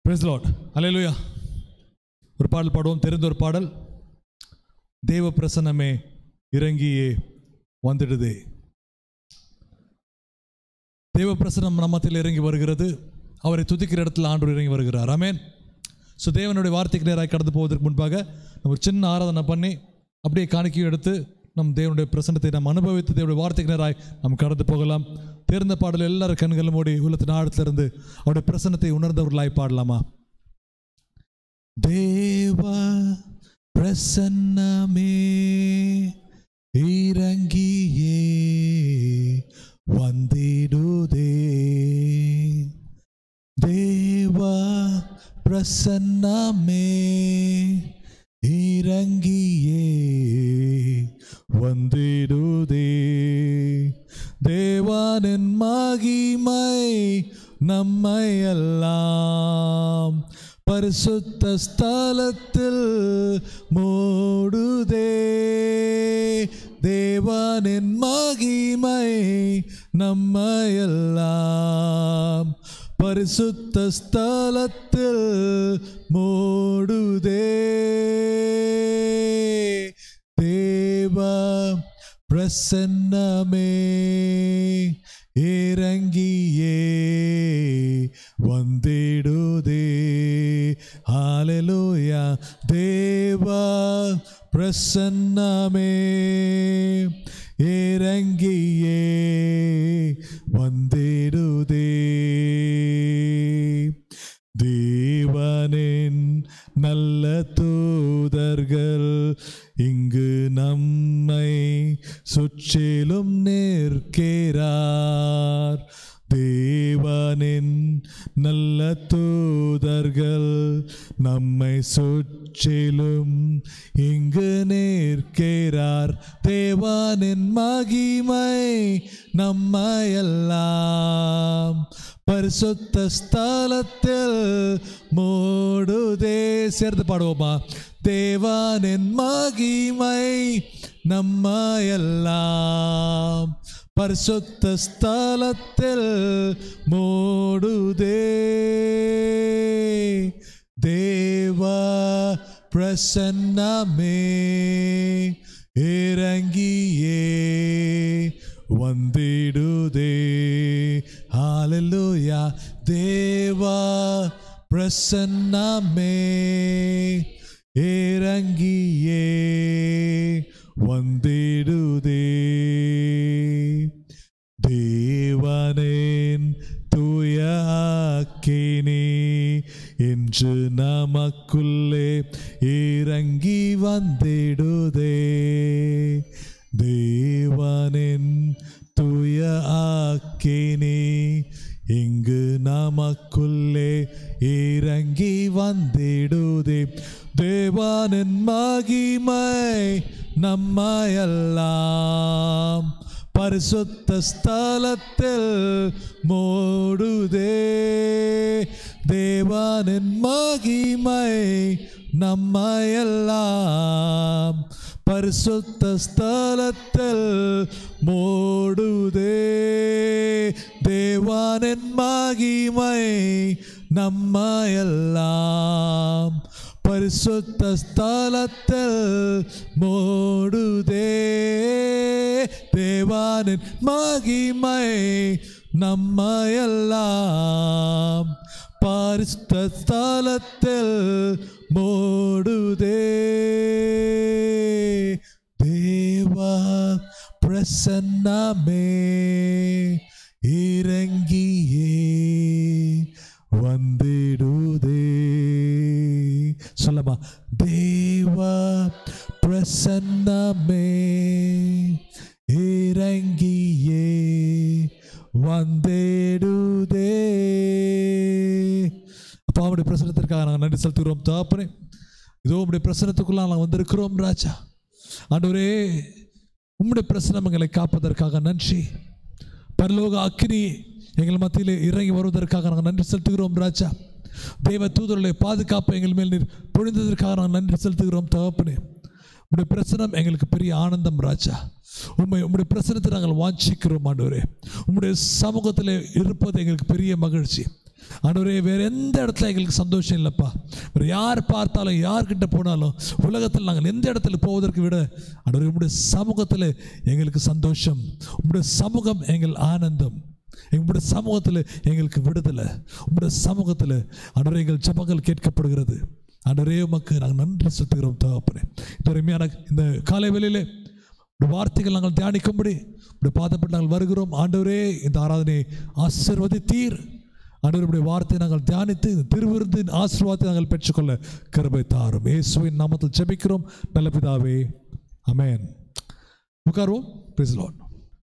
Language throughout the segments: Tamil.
பிரைஸ் லார்ட் அல்லேலூயா ஒரு பாடல் பாடுவோம் தெரிந்த ஒரு பாடல் தேவ பிரசன்னமே இறங்கியே வந்துடுதே தேவ பிரசனம் நம்மத்தில் இறங்கி வருகிறது அவரை துதிக்கிற இடத்துல ஆண்டவர் இறங்கி வருகிறார் ஆமென் ஸோ தேவனுடைய வார்த்தைக்கு நேராக கடந்து போவதற்கு முன்பாக நம்ம ஒரு சின்ன ஆராதனை பண்ணி அப்படியே காணிக்கையும் எடுத்து நம் தேவனுடைய பிரசன்னத்தை நாம் அனுபவித்து தேவனுடைய வார்த்தைக்கு நேராய் நாம் கடந்து போகலாம் தேர்ந்த பாடல் எல்லாரும் கண்களும் மூடி உள்ளத்தின் ஆழத்திலிருந்து அவருடைய பிரசன்னத்தை உணர்ந்தவர்களாய் பாடலாமா தேவ பிரசன்னமே இறங்கியே வந்திடுதே தேவ பிரசன்னமே இறங்கியே வந்திடுதே தேவானின் மகிமை நம்மை எல்லாம் பரிசுத்த ஸ்தலத்தில் மூடுதே தேவானின் மகிமை நம்மையெல்லாம் பரிசுத்த ஸ்தலத்தில் மூடுதே தேவ பிரசன்னமே இறங்கியே வந்திடுதே ஹalleluya தேவா பிரசன்னமே இறங்கியே வந்திடுதே தேவனின் நல்ல தூதர்கள் இங்கு நம்மை சுற்றிலும் நிற்கிறார் தேவனின் நல்ல தூதர்கள் நம்மை சுற்றிலும் இங்கு நிற்கிறார் தேவனின் மகிமை நம்மையெல்லாம் பரிசுத்த ஸ்தலத்தில் மூடுதே சேர்ந்து பாடுவோமா தேவானின் மகிமை நம்மையெல்லாம் பரிசுத்த ஸ்தலத்தில் மூடுதே தேவா பிரசன்னமே இறங்கியே வந்திடுதே ஹalleluya தேவா பிரசன்னமே இறங்கியே வந்திடுதே தேவனின் தூய அக்கினி இன்று நமக்குள்ளே இறங்கி வந்திடுதே தேவனின் தூய அக்கினி இங்கு நமக்குள்ளே இறங்கி வந்திடுதே தேவானின் மகிமை நம்மையெல்லாம் பரிசுத்த ஸ்தலத்தில் மூடுதே தேவானின் மகிமை நம்மையெல்லாம் பரிசுத்த ஸ்தலத்தில் மூடுதே தேவானின் மகிமை நம்மையெல்லாம் பரிசுத்த ஸ்தலத்தில் மூடுதே தேவானின் மகிமை நம்மையெல்லாம் பரிசுத்த ஸ்தலத்தில் மூடுதே தேவா பிரசன்னமே இறங்கியே வந்திடுதே சொல்லமா தேவா பிரசன்னமே இறங்கியே வந்திடுதே அப்பா அவருடைய பிரசனத்திற்காக நாங்கள் நன்றி செலுத்துகிறோம் தாப்பனே இதோ உம்முடைய பிரசனத்துக்குள்ள நாங்கள் வந்திருக்கிறோம் ராஜா ஆண்டவரே உம்முடைய பிரசனம் எங்களை காப்பதற்காக நன்றி பரலோக அக்கினி எங்கள் மத்தியில் இறங்கி வருவதற்காக நாங்கள் நன்றி செலுத்துகிறோம் ராஜா தெய்வ தூதருடைய பாதுகாப்பு எங்கள் மேல் நீர் பொழிந்ததற்காக நாங்கள் நன்றி செலுத்துகிறோம் தகப்பனே உம்முடைய பிரசனம் எங்களுக்கு பெரிய ஆனந்தம் ராஜா உண்மை உம்முடைய பிரசனத்தை நாங்கள் வாஞ்சிக்கிறோம் ஆண்டவரே உம்முடைய சமூகத்தில் இருப்பது எங்களுக்கு பெரிய மகிழ்ச்சி ஆண்டவரே வேற எந்த இடத்துல எங்களுக்கு சந்தோஷம் இல்லைப்பா வேறு யார் பார்த்தாலும் யார்கிட்ட போனாலும் உலகத்தில் நாங்கள் எந்த இடத்துல போவதற்கு விட ஆண்டவரே உங்களுடைய சமூகத்தில் எங்களுக்கு சந்தோஷம் உங்களுடைய சமூகம் எங்கள் ஆனந்தம் எங்களுடைய சமூகத்தில் எங்களுக்கு விடுதலை உங்களுடைய சமூகத்தில் ஆண்டவரே எங்கள் ஜபங்கள் கேட்கப்படுகிறது ஆண்டவரே உமக்கு நாங்கள் நன்றி செலுத்துகிறோம் தகப்பனே இந்த அருமையான இந்த காலை வேளையிலே ஒரு வார்த்தைகள் நாங்கள் தியானிக்கும்படி இப்படி பாதப்பட்டு நாங்கள் வருகிறோம் ஆண்டவரே இந்த ஆராதனை ஆசிர்வதித்தீர் ஆண்டவருடைய வார்த்தை நாங்கள் தியானித்து இந்த திருவிருந்தின் ஆசீர்வாதத்தை நாங்கள் பெற்றுக்கொள்ள கருபை தாரும் இயேசுவின் நாமத்தில் ஜெபிக்கிறோம் நல்ல பிதாவே அமேன் உட்காருவோம் பிரிஸ்லான்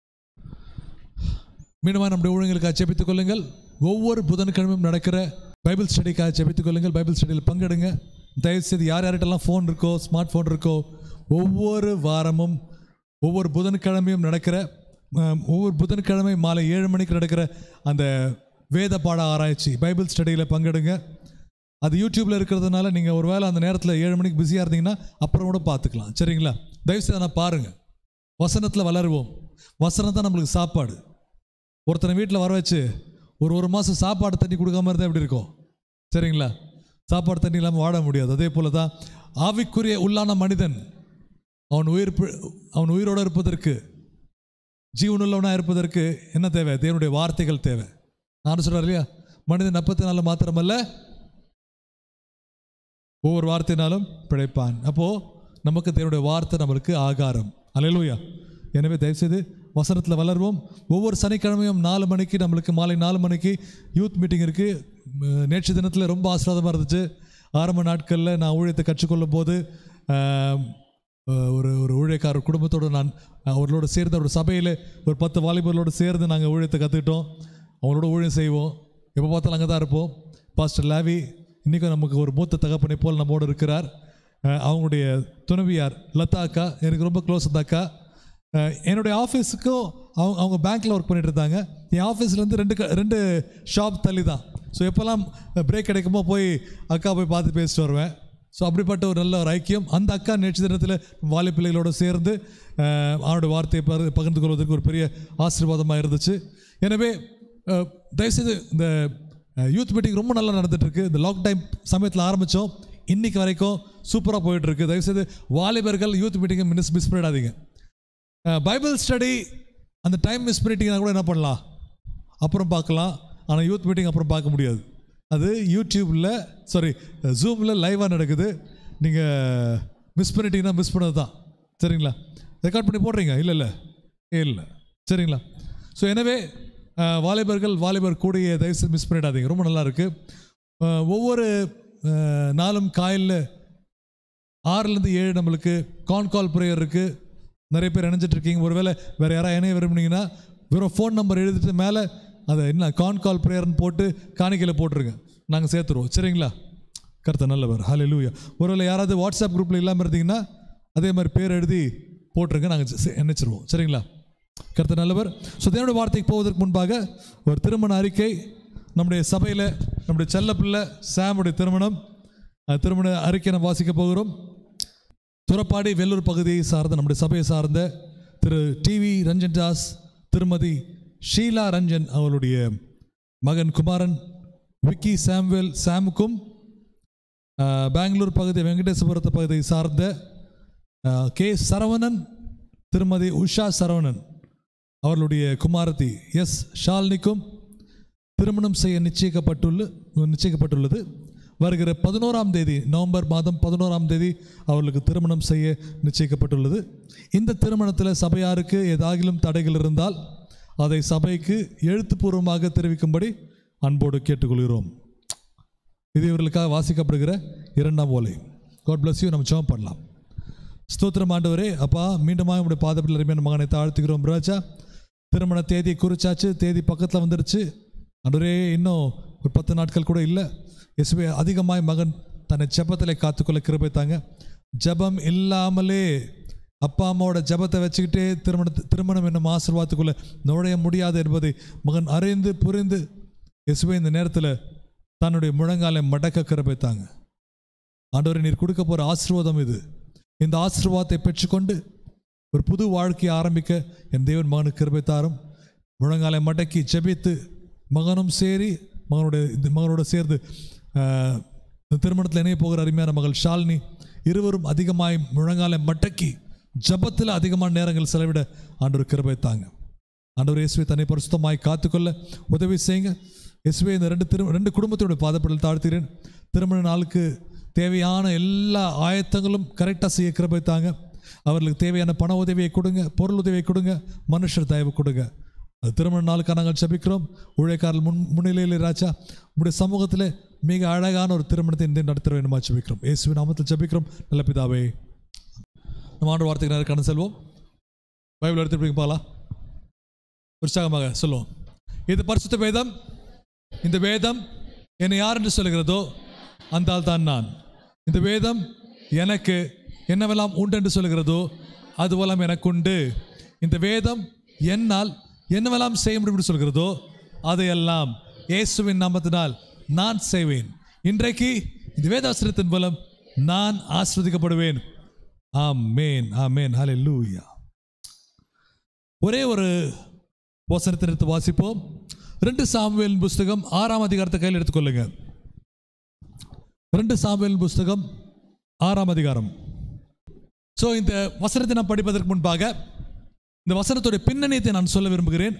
மீண்டுமா நம்முடைய ஊழியர்களுக்காக ஜெபித்துக் கொள்ளுங்கள் ஒவ்வொரு புதன்கிழமையும் நடக்கிற பைபிள் ஸ்டடிக்காக ஜெபித்துக் கொள்ளுங்கள் பைபிள் ஸ்டடியில் பங்கெடுங்க தயவுசெய்து யார் யார்கிட்டலாம் ஃபோன் இருக்கோ ஸ்மார்ட் ஃபோன் இருக்கோ ஒவ்வொரு வாரமும் ஒவ்வொரு புதன்கிழமையும் நடக்கிற அஹ், ஒவ்வொரு புதன்கிழமை மாலை ஏழு மணிக்கு நடக்கிற அந்த வேத பாட ஆராய்ச்சி பைபிள் ஸ்டடியில் பங்கெடுங்க அது யூடியூப்பில் இருக்கிறதுனால நீங்கள் ஒருவேளை அந்த நேரத்தில் ஏழு மணிக்கு பிஸியாக இருந்தீங்கன்னா அப்புறம் கூட பார்த்துக்கலாம் சரிங்களா தயவுசெய்து நான் பாருங்கள் வசனத்தில் வளருவோம் வசனம் தான் நம்மளுக்கு சாப்பாடு ஒருத்தனை வீட்டில் வர வச்சு ஒரு ஒரு மாதம் சாப்பாடு தண்ணி கொடுக்காம இருந்தால் எப்படி இருக்கும் சரிங்களா சாப்பாடு தண்ணி இல்லாமல் வாழ முடியாது அதே போல தான் ஆவிக்குரிய உள்ளான மனிதன் அவன் உயிர் பி- அவன் உயிரோடு இருப்பதற்கு ஜீவனுள்ளவனாக இருப்பதற்கு என்ன தேவை தேவனுடைய வார்த்தைகள் தேவை நான் சொல்கிறார் இல்லையா மனிதன் அப்பத்தினால மாத்திரமல்ல ஒவ்வொரு வார்த்தையினாலும் பிழைப்பான் அப்போது நமக்கு தேவனுடைய வார்த்தை நம்மளுக்கு ஆகாரம் அல்லேலூயா எனவே தயவுசெய்து வசனத்தில் வளர்வோம் ஒவ்வொரு சனிக்கிழமையும் நாலு மணிக்கு நம்மளுக்கு மாலை நாலு மணிக்கு யூத் மீட்டிங் இருக்குது நேற்று தினத்தில் ரொம்ப ஆசீர்வாதமாக இருந்துச்சு ஆரம்ப நாட்களில் நான் ஊழியத்தை கற்றுக்கொள்ளும் போது ஆம், அஹ், ஒரு ஒரு ஊழியக்காரர் குடும்பத்தோடு நான் அவர்களோடு சேர்ந்து ஒரு சபையில் ஒரு பத்து வாலிபர்களோடு சேர்ந்து நாங்கள் ஊழியத்தை கற்றுக்கிட்டோம் அவங்களோட ஊழியம் செய்வோம் எப்போ பார்த்தாலும் அங்கே தான் இருப்போம் பாஸ்டர் லாவி இன்றைக்கும் நமக்கு ஒரு மூத்த தகப்பனை போல் நம்மோடு இருக்கிறார் அஹ் அவங்களுடைய துணைவியார் லதா அக்கா எனக்கு ரொம்ப க்ளோஸ் அந்த அக்கா அஹ் என்னுடைய ஆஃபீஸுக்கும் அவங்க அவங்க பேங்க்கில் ஒர்க் பண்ணிட்டு இருந்தாங்க என் ஆஃபீஸ்லேருந்து ரெண்டு க- ரெண்டு ஷாப் தள்ளி தான் ஸோ எப்போல்லாம் பிரேக் கிடைக்குமோ போய் அக்கா போய் பார்த்து பேசிட்டு வருவேன் ஸோ அப்படிப்பட்ட ஒரு நல்ல ஒரு ஐக்கியம் அந்த அக்கா நேற்று தினத்தில் வாலி பிள்ளைகளோடு சேர்ந்து அஹ், அவனுடைய வார்த்தையை பகிர்ந்து- பகிர்ந்து கொள்வதற்கு ஒரு பெரிய ஆசீர்வாதமாக இருந்துச்சு எனவே அஹ், தயவுசெய்து இந்த யூத் மீட்டிங் ரொம்ப நல்லா நடந்துட்டு இருக்கு இந்த லாக் டைம் சமயத்தில் ஆரம்பித்தோம் இன்னைக்கு வரைக்கும் சூப்பராக போயிட்டு இருக்கு தயவுசெய்து வாலிபர்கள் யூத் மீட்டிங்கை மிஸ் மிஸ் பண்ணிடாதீங்க அஹ், பைபிள் ஸ்டடி அந்த டைம் மிஸ் பண்ணிட்டீங்கன்னா கூட என்ன பண்ணலாம் அப்புறம் பார்க்கலாம் ஆனால் யூத் மீட்டிங் அப்புறம் பார்க்க முடியாது அது யூடியூப்பில் சாரி ஜூமில் லைவாக நடக்குது நீங்கள் மிஸ் பண்ணிட்டீங்கன்னா மிஸ் பண்ணது தான் சரிங்களா ரெக்கார்ட் பண்ணி போடுறீங்க இல்லை இல்லை இல்லை சரிங்களா ஸோ எனவே அஹ், வாலிபர்கள் வாலிபர் கூடிய தயவுசெய்து மிஸ் பண்ணிடாதீங்க ரொம்ப நல்லா இருக்கு அஹ், ஒவ்வொரு அஹ், நாளும் காலையில் ஆறுலேருந்து ஏழு நம்மளுக்கு கான் கால் ப்ரேயர் இருக்குது நிறைய பேர் இணைஞ்சிட்டு இருக்கீங்க ஒருவேளை வேறு யாராவது இணைய விரும்புனீங்கன்னா வெறும் ஃபோன் நம்பர் எழுதிட்டு மேலே அதை என்ன கான் கால் ப்ரேயர்னு போட்டு காணிக்கையில் போட்டுருங்க நாங்கள் சேர்த்துருவோம் சரிங்களா கருத்து நல்லவர் ஹாலே லூயா ஒருவேளை யாராவது வாட்ஸ்அப் குரூப்பில் இல்லாமல் இருந்தீங்கன்னா அதே மாதிரி பேர் எழுதி போட்டுருங்க நாங்கள் நினைச்சிருவோம் சரிங்களா கருத்து நல்லவர் ஸோ தேவனுடைய வார்த்தைக்கு போவதற்கு முன்பாக ஒரு திருமண அறிக்கை நம்முடைய சபையில் நம்முடைய செல்ல பிள்ளை சாமுடைய திருமணம் அஹ், திருமண அறிக்கை நம்ம வாசிக்க போகிறோம் துறப்பாடி வெள்ளூர் பகுதியை சார்ந்த நம்முடைய சபையை சார்ந்த திரு டிவி ரஞ்சன் தாஸ் திருமதி ஷீலா ரஞ்சன் அவருடைய மகன் குமாரன் விக்கி சாம்வேல் சாமுக்கும் ஆஹ், பெங்களூர் பகுதி வெங்கடேசபுரத்து பகுதியை சார்ந்த ஆஹ், கே சரவணன் திருமதி உஷா சரவணன் அவர்களுடைய குமாரத்தி எஸ் ஷால்னிக்கும் திருமணம் செய்ய நிச்சயிக்கப்பட்டுள்ள நிச்சயிக்கப்பட்டுள்ளது வருகிற பதினோராம் தேதி நவம்பர் மாதம் பதினோராம் தேதி அவர்களுக்கு திருமணம் செய்ய நிச்சயிக்கப்பட்டுள்ளது இந்த திருமணத்தில் சபையாருக்கு ஏதாகிலும் தடைகள் இருந்தால் அதை சபைக்கு எழுத்துப்பூர்வமாக தெரிவிக்கும்படி அன்போடு கேட்டுக்கொள்கிறோம் இது இவர்களுக்காக வாசிக்கப்படுகிற இரண்டாம் ஓலை காட் bless யூ நம்ம ஜெபம் பண்ணலாம் ஸ்தோத்திரம் ஆண்டவரே அப்பா மீண்டுமாக உங்களுடைய பாதத்தில் அருமையான மகனை தாழ்த்துகிறோம் ராஜா திருமண தேதி குறிச்சாச்சு தேதி பக்கத்தில் வந்துருச்சு ஆண்டவரே இன்னும் ஒரு பத்து நாட்கள் கூட இல்லை இயேசுவே அதிகமாய் மகன் தன்னை ஜெபத்திலே காத்துக்கொள்ள கிருபை தாங்க ஜெபம் இல்லாமலே அப்பா அம்மாவோட ஜெபத்தை வச்சுக்கிட்டே திருமண திருமணம் என்னும் ஆசீர்வாதத்துக்குள்ளே நுழைய முடியாது என்பதை மகன் அறிந்து புரிந்து இயேசுவே இந்த நேரத்தில் தன்னுடைய முழங்காலை மடக்க கிருபை தாங்க ஆண்டவரை நீர் கொடுக்க போகிற ஆசீர்வாதம் இது இந்த ஆசீர்வாதத்தை பெற்றுக்கொண்டு ஒரு புது வாழ்க்கையை ஆரம்பிக்க என் தேவன் மகனுக்கு கிருபை தாரும் முழங்காலை மடக்கி ஜெபித்து மகனும் சேரி மகனோட இந்த மகனோட சேர்ந்து ஆஹ், இந்த திருமணத்தில் இணைய போகிற அருமையான மகள் ஷாலினி இருவரும் அதிகமாய் முழங்காலை மடக்கி ஜபத்தில் அதிகமான நேரங்கள் செலவிட ஆண்டவர் கிருபை தாங்க ஆண்டவர் இயேசுவை தன்னை பரிசுத்தமாய் காத்துக்கொள்ள உதவி செய்யுங்க இயேசுவை இந்த ரெண்டு திரு ரெண்டு குடும்பத்தோட பாதப்படல் தாழ்த்துகிறேன் திருமண நாளுக்கு தேவையான எல்லா ஆயத்தங்களும் கரெக்டாக செய்ய கிருபை தாங்க அவர்களுக்கு தேவையான பண உதவியை கொடுங்க பொருள் உதவியை கொடுங்க மனுஷர் தயவு கொடுங்க அது திருமண நாளுக்காக நாங்கள் ஜெபிக்கிறோம் ஊழியக்காரர்கள் முன் முன்னிலையில் ராஜா உங்களுடைய சமூகத்தில் மிக அழகான ஒரு திருமணத்தை இந்த நடத்த வேண்டுமா ஜெபிக்கிறோம் இயேசுவின் நாமத்தில் ஜெபிக்கிறோம் நல்ல பிதாவே நம்ம ஆண்டு வார்த்தைக்கு நேரம் செல்வோம் பைபிள் எடுத்துட்டு பார்க்கலாம் உற்சாகமாக சொல்லுவோம் இது பரிசுத்த வேதம் இந்த வேதம் என்னை யார் என்று சொல்லுகிறதோ அந்த ஆள் தான் நான் இந்த வேதம் எனக்கு என்னவெல்லாம் உண்டு என்று சொல்லுகிறதோ அதுவெல்லாம் எனக்கு உண்டு இந்த வேதம் என்னால் என்னவெல்லாம் செய்ய முடியும் என்று சொல்கிறதோ அதையெல்லாம் இயேசுவின் நாமத்தினால் நான் செய்வேன் இன்றைக்கு இந்த வேதாசிரியத்தின் மூலம் நான் ஆஸ்வதிக்கப்படுவேன் ஆமேன் ஆமேன் ஹalleluya ஒரே ஒரு வசனத்தை எடுத்து வாசிப்போம் ரெண்டு சாமுவேல் புஸ்தகம் ஆறாம் அதிகாரத்தை கையில் எடுத்துக்கொள்ளுங்க ரெண்டு சாமுவேல் புஸ்தகம் ஆறாம் அதிகாரம் ஸோ இந்த வசனத்தை நான் படிப்பதற்கு முன்பாக இந்த வசனத்துடைய பின்னணியத்தை நான் சொல்ல விரும்புகிறேன்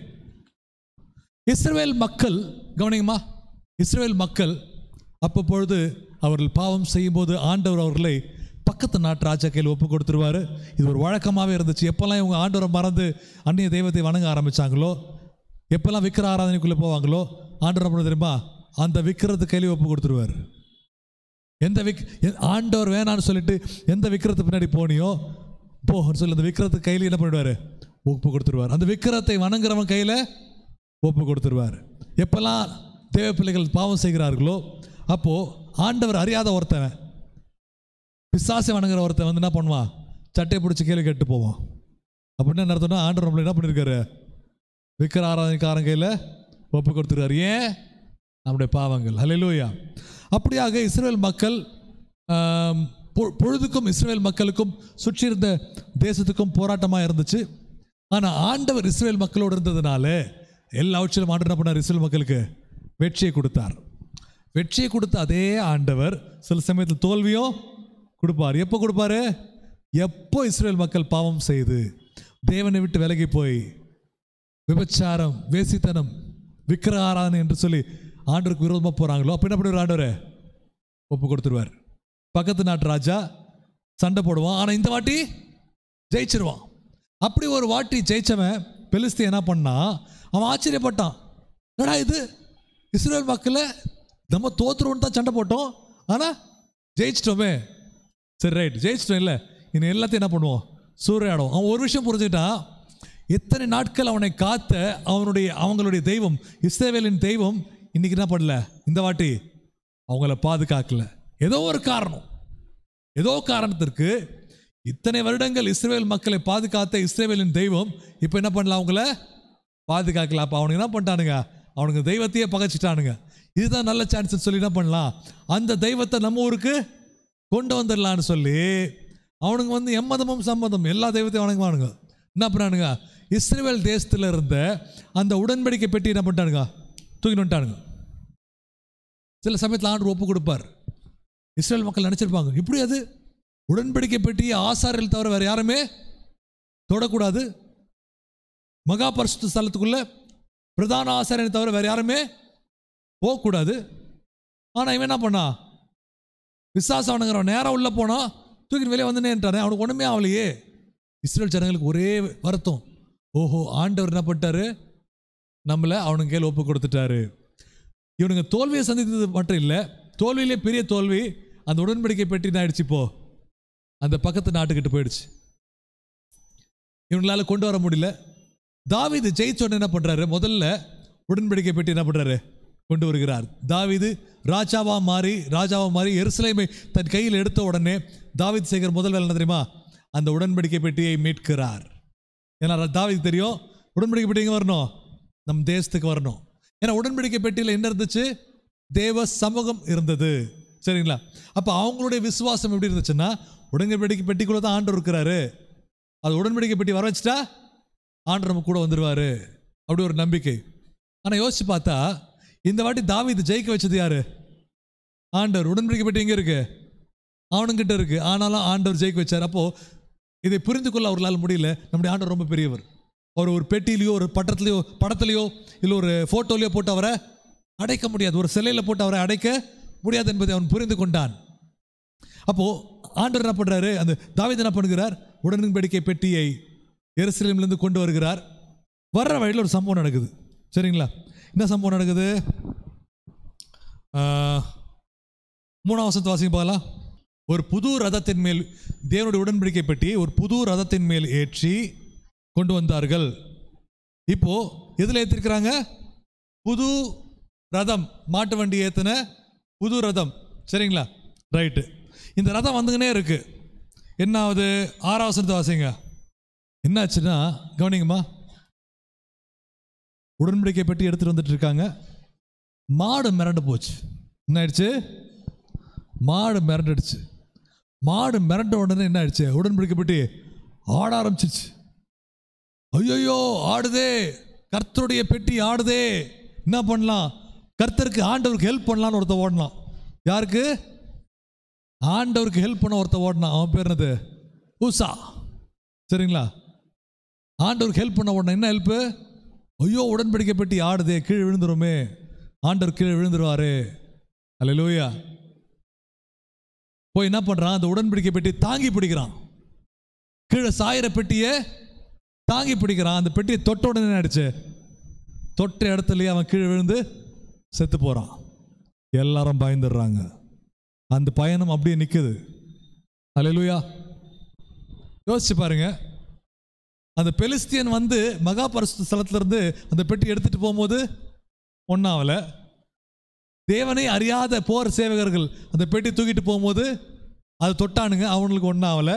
இஸ்ரவேல் மக்கள் கவனிங்கம்மா இஸ்ரவேல் மக்கள் அப்பப்பொழுது அவர்கள் பாவம் செய்யும்போது ஆண்டவர் அவர்களை பக்கத்து நாட்டு ராஜா கையில் ஒப்பு கொடுத்துருவாரு இது ஒரு வழக்கமாகவே இருந்துச்சு எப்போல்லாம் இவங்க ஆண்டவரை மறந்து அந்நிய தெய்வத்தை வணங்க ஆரம்பிச்சாங்களோ எப்போல்லாம் விக்கிர ஆராதனைக்குள்ளே போவாங்களோ ஆண்டவர் என்ன பண்ணுவாரு தெரியுமா அந்த விக்கிரத்து கையிலே ஒப்பு கொடுத்துருவார் எந்த விக் எ- ஆண்டவர் வேணான்னு சொல்லிட்டு எந்த விக்கிரத்து பின்னாடி போனியோ போன்னு சொல்லி அந்த விக்கிரத்து கையில் என்ன பண்ணிடுவார் ஒப்பு கொடுத்துருவார் அந்த விக்கிரத்தை வணங்குறவன் கையில் ஒப்பு கொடுத்துருவார் எப்பெல்லாம் தேவ பிள்ளைகள் பாவம் செய்கிறார்களோ அப்போது ஆண்டவர் அறியாத ஒருத்தவன் பிசாசை வணங்குற ஒருத்தன் வந்து என்ன பண்ணுவான் சட்டையை பிடிச்சி கேள்வி கேட்டு போவான் அப்படின்னா என்ன அர்த்தம்னா ஆண்டவர் நம்மளை என்ன பண்ணியிருக்காரு விக்கிர ஆராதனைக்காரன் கையில் ஒப்பு கொடுத்துருக்காரு ஏன் நம்முடைய பாவங்கள் ஹalleluya அப்படியாக இஸ்ரேல் மக்கள் ஆம், பொ- பொழுதுக்கும் இஸ்ரேல் மக்களுக்கும் சுற்றி இருந்த தேசத்துக்கும் போராட்டமாக இருந்துச்சு ஆனால் ஆண்டவர் இஸ்ரேல் மக்களோடு இருந்ததுனால எல்லாவற்றிலும் ஆண்டவர் என்ன பண்ணார் இஸ்ரேல் மக்களுக்கு வெற்றியை கொடுத்தார் வெற்றியை கொடுத்த அதே ஆண்டவர் சில சமயத்தில் தோல்வியும் கொடுப்பார் எப்போ கொடுப்பாரு எப்போ இஸ்ரேல் மக்கள் பாவம் செய்து தேவனை விட்டு விலகி போய் விபச்சாரம் வேசித்தனம் விக்கிர ஆராதனை என்று சொல்லி ஆண்டருக்கு விரோதமாக போகிறாங்களோ அப்போ என்ன பண்ணுவார் ஆண்டவர் ஒப்பு கொடுத்துருவார் பக்கத்து நாட்டு ராஜா சண்டை போடுவான் ஆனால் இந்த வாட்டி ஜெயிச்சிருவான் அப்படி ஒரு வாட்டி ஜெயிச்சவன் பெலிஸ்தி என்ன பண்ணான் அவன் ஆச்சரியப்பட்டான் என்னடா இது இஸ்ரேல் மக்களை நம்ம தோத்துருவோன்னு தான் சண்டை போட்டோம் ஆனால் ஜெயிச்சிட்டோமே சரி ரைட் ஜெயிச்சிட்டோம் இல்லை இனி எல்லாத்தையும் என்ன பண்ணுவோம் சூறையாடும் அவன் ஒரு விஷயம் புரிஞ்சுக்கிட்டான் எத்தனை நாட்கள் அவனை காத்த அவனுடைய அவங்களுடைய தெய்வம் இஸ்ரேவேலின் தெய்வம் இன்னைக்கு என்ன பண்ணல இந்த வாட்டி அவங்கள பாதுகாக்கல ஏதோ ஒரு காரணம் ஏதோ காரணத்திற்கு இத்தனை வருடங்கள் இஸ்ரேல் மக்களை பாதுகாத்த இஸ்ரேவேலின் தெய்வம் இப்போ என்ன பண்ணல அவங்கள பாதுகாக்கல அப்போ அவனுக்கு என்ன பண்ணிட்டானுங்க அவனுங்க தெய்வத்தையே பகைச்சிட்டானுங்க இதுதான் நல்ல சான்ஸ் சொல்லி என்ன பண்ணலாம் அந்த தெய்வத்தை நம்ம ஊருக்கு கொண்டு வந்துடலான்னு சொல்லி அவனுங்க வந்து எம்மதமும் சம்மதம் எல்லா தெய்வத்தையும் வணங்குவானுங்க என்ன பண்ணானுங்க இஸ்ரேல் தேசத்தில் இருந்த அந்த உடன்படிக்கை பெட்டி என்ன பண்ணிட்டானுங்க தூக்கிட்டு வந்துட்டானுங்க சில சமயத்தில் ஆண்டு ஒப்பு கொடுப்பார் இஸ்ரேல் மக்கள் நினச்சிருப்பாங்க இப்படி அது உடன்படிக்கை பெட்டியை ஆசாரியர்கள் தவிர வேறு யாருமே தொடக்கூடாது மகா பரிசுத்த ஸ்தலத்துக்குள்ள பிரதான ஆசாரியனை தவிர வேறு யாருமே போகக்கூடாது ஆனால் இவன் என்ன பண்ணா விசாசம் அவனுங்கிறவன் நேரம் உள்ளே போனா தூக்கிட்டு வெளியே வந்துனேன்ட்டானே அவனுக்கு ஒன்றுமே ஆகலையே இஸ்ரேல் ஜனங்களுக்கு ஒரே வருத்தம் ஓஹோ ஆண்டவர் என்ன பண்ணிட்டாரு நம்மளை அவனுங்க கையில் ஒப்பு கொடுத்துட்டாரு இவனுங்க தோல்வியை சந்தித்தது மட்டும் இல்லை தோல்வியிலே பெரிய தோல்வி அந்த உடன்படிக்கை பெட்டி என்ன ஆயிடுச்சு இப்போ அந்த பக்கத்து நாட்டுக்கிட்ட போயிடுச்சு இவங்களால கொண்டு வர முடியல தாவீது ஜெயிச்ச உடனே என்ன பண்றாரு முதல்ல உடன்படிக்கை பெட்டி என்ன பண்றாரு கொண்டு வருகிறார் தாவீது ராஜாவா மாறி ராஜாவா மாறி எருசலேமை தன் கையில் எடுத்த உடனே தாவீது செய்கிற முதல் வேலை என்ன தெரியுமா அந்த உடன்படிக்கை பெட்டியை மீட்கிறார் ஏன்னா தாவீது தெரியும் உடன்படிக்கை பெட்டி எங்க வரணும் நம் தேசத்துக்கு வரணும் ஏன்னா உடன்படிக்கை பெட்டியில் என்ன இருந்துச்சு தேவ சமூகம் இருந்தது சரிங்களா அப்போ அவங்களுடைய விசுவாசம் எப்படி இருந்துச்சுன்னா உடன்படிக்கை பெட்டிக்குள்ள தான் ஆண்டவர் இருக்கிறாரு அது உடன்படிக்கை பெட்டி வர வச்சுட்டா ஆண்டவர் நம்ம கூட வந்துடுவார் அப்படி ஒரு நம்பிக்கை ஆனால் யோசிச்சு பார்த்தா இந்த வாட்டி தாவீது ஜெயிக்க வச்சது யாரு ஆண்டவர் உடன்படிக்கை பெட்டி எங்க இருக்கு அவனுங்கிட்ட இருக்கு ஆனாலும் ஆண்டவர் ஜெயிக்க வச்சார் அப்போ இதை புரிந்து கொள்ள அவர்களால் முடியல நம்முடைய ஆண்டவர் ரொம்ப பெரியவர் அவர் ஒரு பெட்டியிலையோ ஒரு பட்டத்துலையோ படத்துலையோ இல்லை ஒரு ஃபோட்டோலையோ போட்டு அவரை அடைக்க முடியாது ஒரு சிலையில் போட்டு அவரை அடைக்க முடியாது என்பதை அவன் புரிந்து கொண்டான் அப்போ ஆண்டவர் என்ன பண்றாரு அந்த தாவீது என்ன பண்ணுகிறார் உடன்படிக்கை பெட்டியை எருசலேமிலிருந்து கொண்டு வருகிறார் வர்ற வழியில் ஒரு சம்பவம் நடக்குது சரிங்களா என்ன சம்பவம் நடக்குது ஆஹ், மூணாம் வசனத்தை வாசிங்க பார்க்கலாம் ஒரு புது ரதத்தின் மேல் தேவனுடைய உடன்படிக்கை பெட்டி ஒரு புது ரதத்தின் மேல் ஏற்றி கொண்டு வந்தார்கள் இப்போ எதில் ஏற்றிருக்கிறாங்க புது ரதம் மாட்டு வண்டி ஏற்றின புது ரதம் சரிங்களா ரைட்டு இந்த ரதம் வந்துங்கன்னே இருக்கு என்ன ஆகுது ஆறாம் வசனத்தை வாசிங்க என்னாச்சுன்னா கவனிங்கம்மா உடன்படிக்கை பெட்டி எடுத்துட்டு வந்துட்டு இருக்காங்க மாடு மிரண்டு போச்சு என்ன ஆயிடுச்சு மாடு மிரண்டுடுச்சு மாடு மிரண்ட உடனே என்ன ஆயிடுச்சு உடன்படிக்கை பெட்டி ஆட ஆரம்பிச்சிச்சு ஐயோ ஆடுதே கர்த்தருடைய பெட்டி ஆடுதே என்ன பண்ணலாம் கர்த்தருக்கு ஆண்டவருக்கு ஹெல்ப் பண்ணலாம்னு ஒருத்த ஓடலாம் யாருக்கு ஆண்டவருக்கு ஹெல்ப் பண்ண ஒருத்த ஓடினான் அவன் பேர் என்னது ஊசா சரிங்களா ஆண்டவருக்கு ஹெல்ப் பண்ண உடனே என்ன ஹெல்ப்பு ஐயோ உடன்படிக்கை பெட்டி ஆடுதே கீழே விழுந்துருமே ஆண்டவர் கீழே விழுந்துருவாரு அல்லேலூயா போய் என்ன பண்றான் அந்த உடன்படிக்கை பெட்டி தாங்கி பிடிக்கிறான் கீழே சாயிர பெட்டியை தாங்கி பிடிக்கிறான் அந்த பெட்டியை தொட்ட உடனே என்ன ஆயிடுச்சு தொட்ட இடத்துலயே அவன் கீழே விழுந்து செத்து போறான் எல்லாரும் பயந்துடுறாங்க அந்த பயணம் அப்படியே நிக்குது அல்லேலூயா யோசிச்சு பாருங்க அந்த பெலிஸ்தியன் வந்து மகா பரிசுத்த ஸ்தலத்துல இருந்து அந்த பெட்டி எடுத்துட்டு போகும்போது ஒன்றாவல தேவனை அறியாத போர் சேவகர்கள் அந்த பெட்டி தூக்கிட்டு போகும்போது அது தொட்டானுங்க அவங்களுக்கு ஒன்றாவல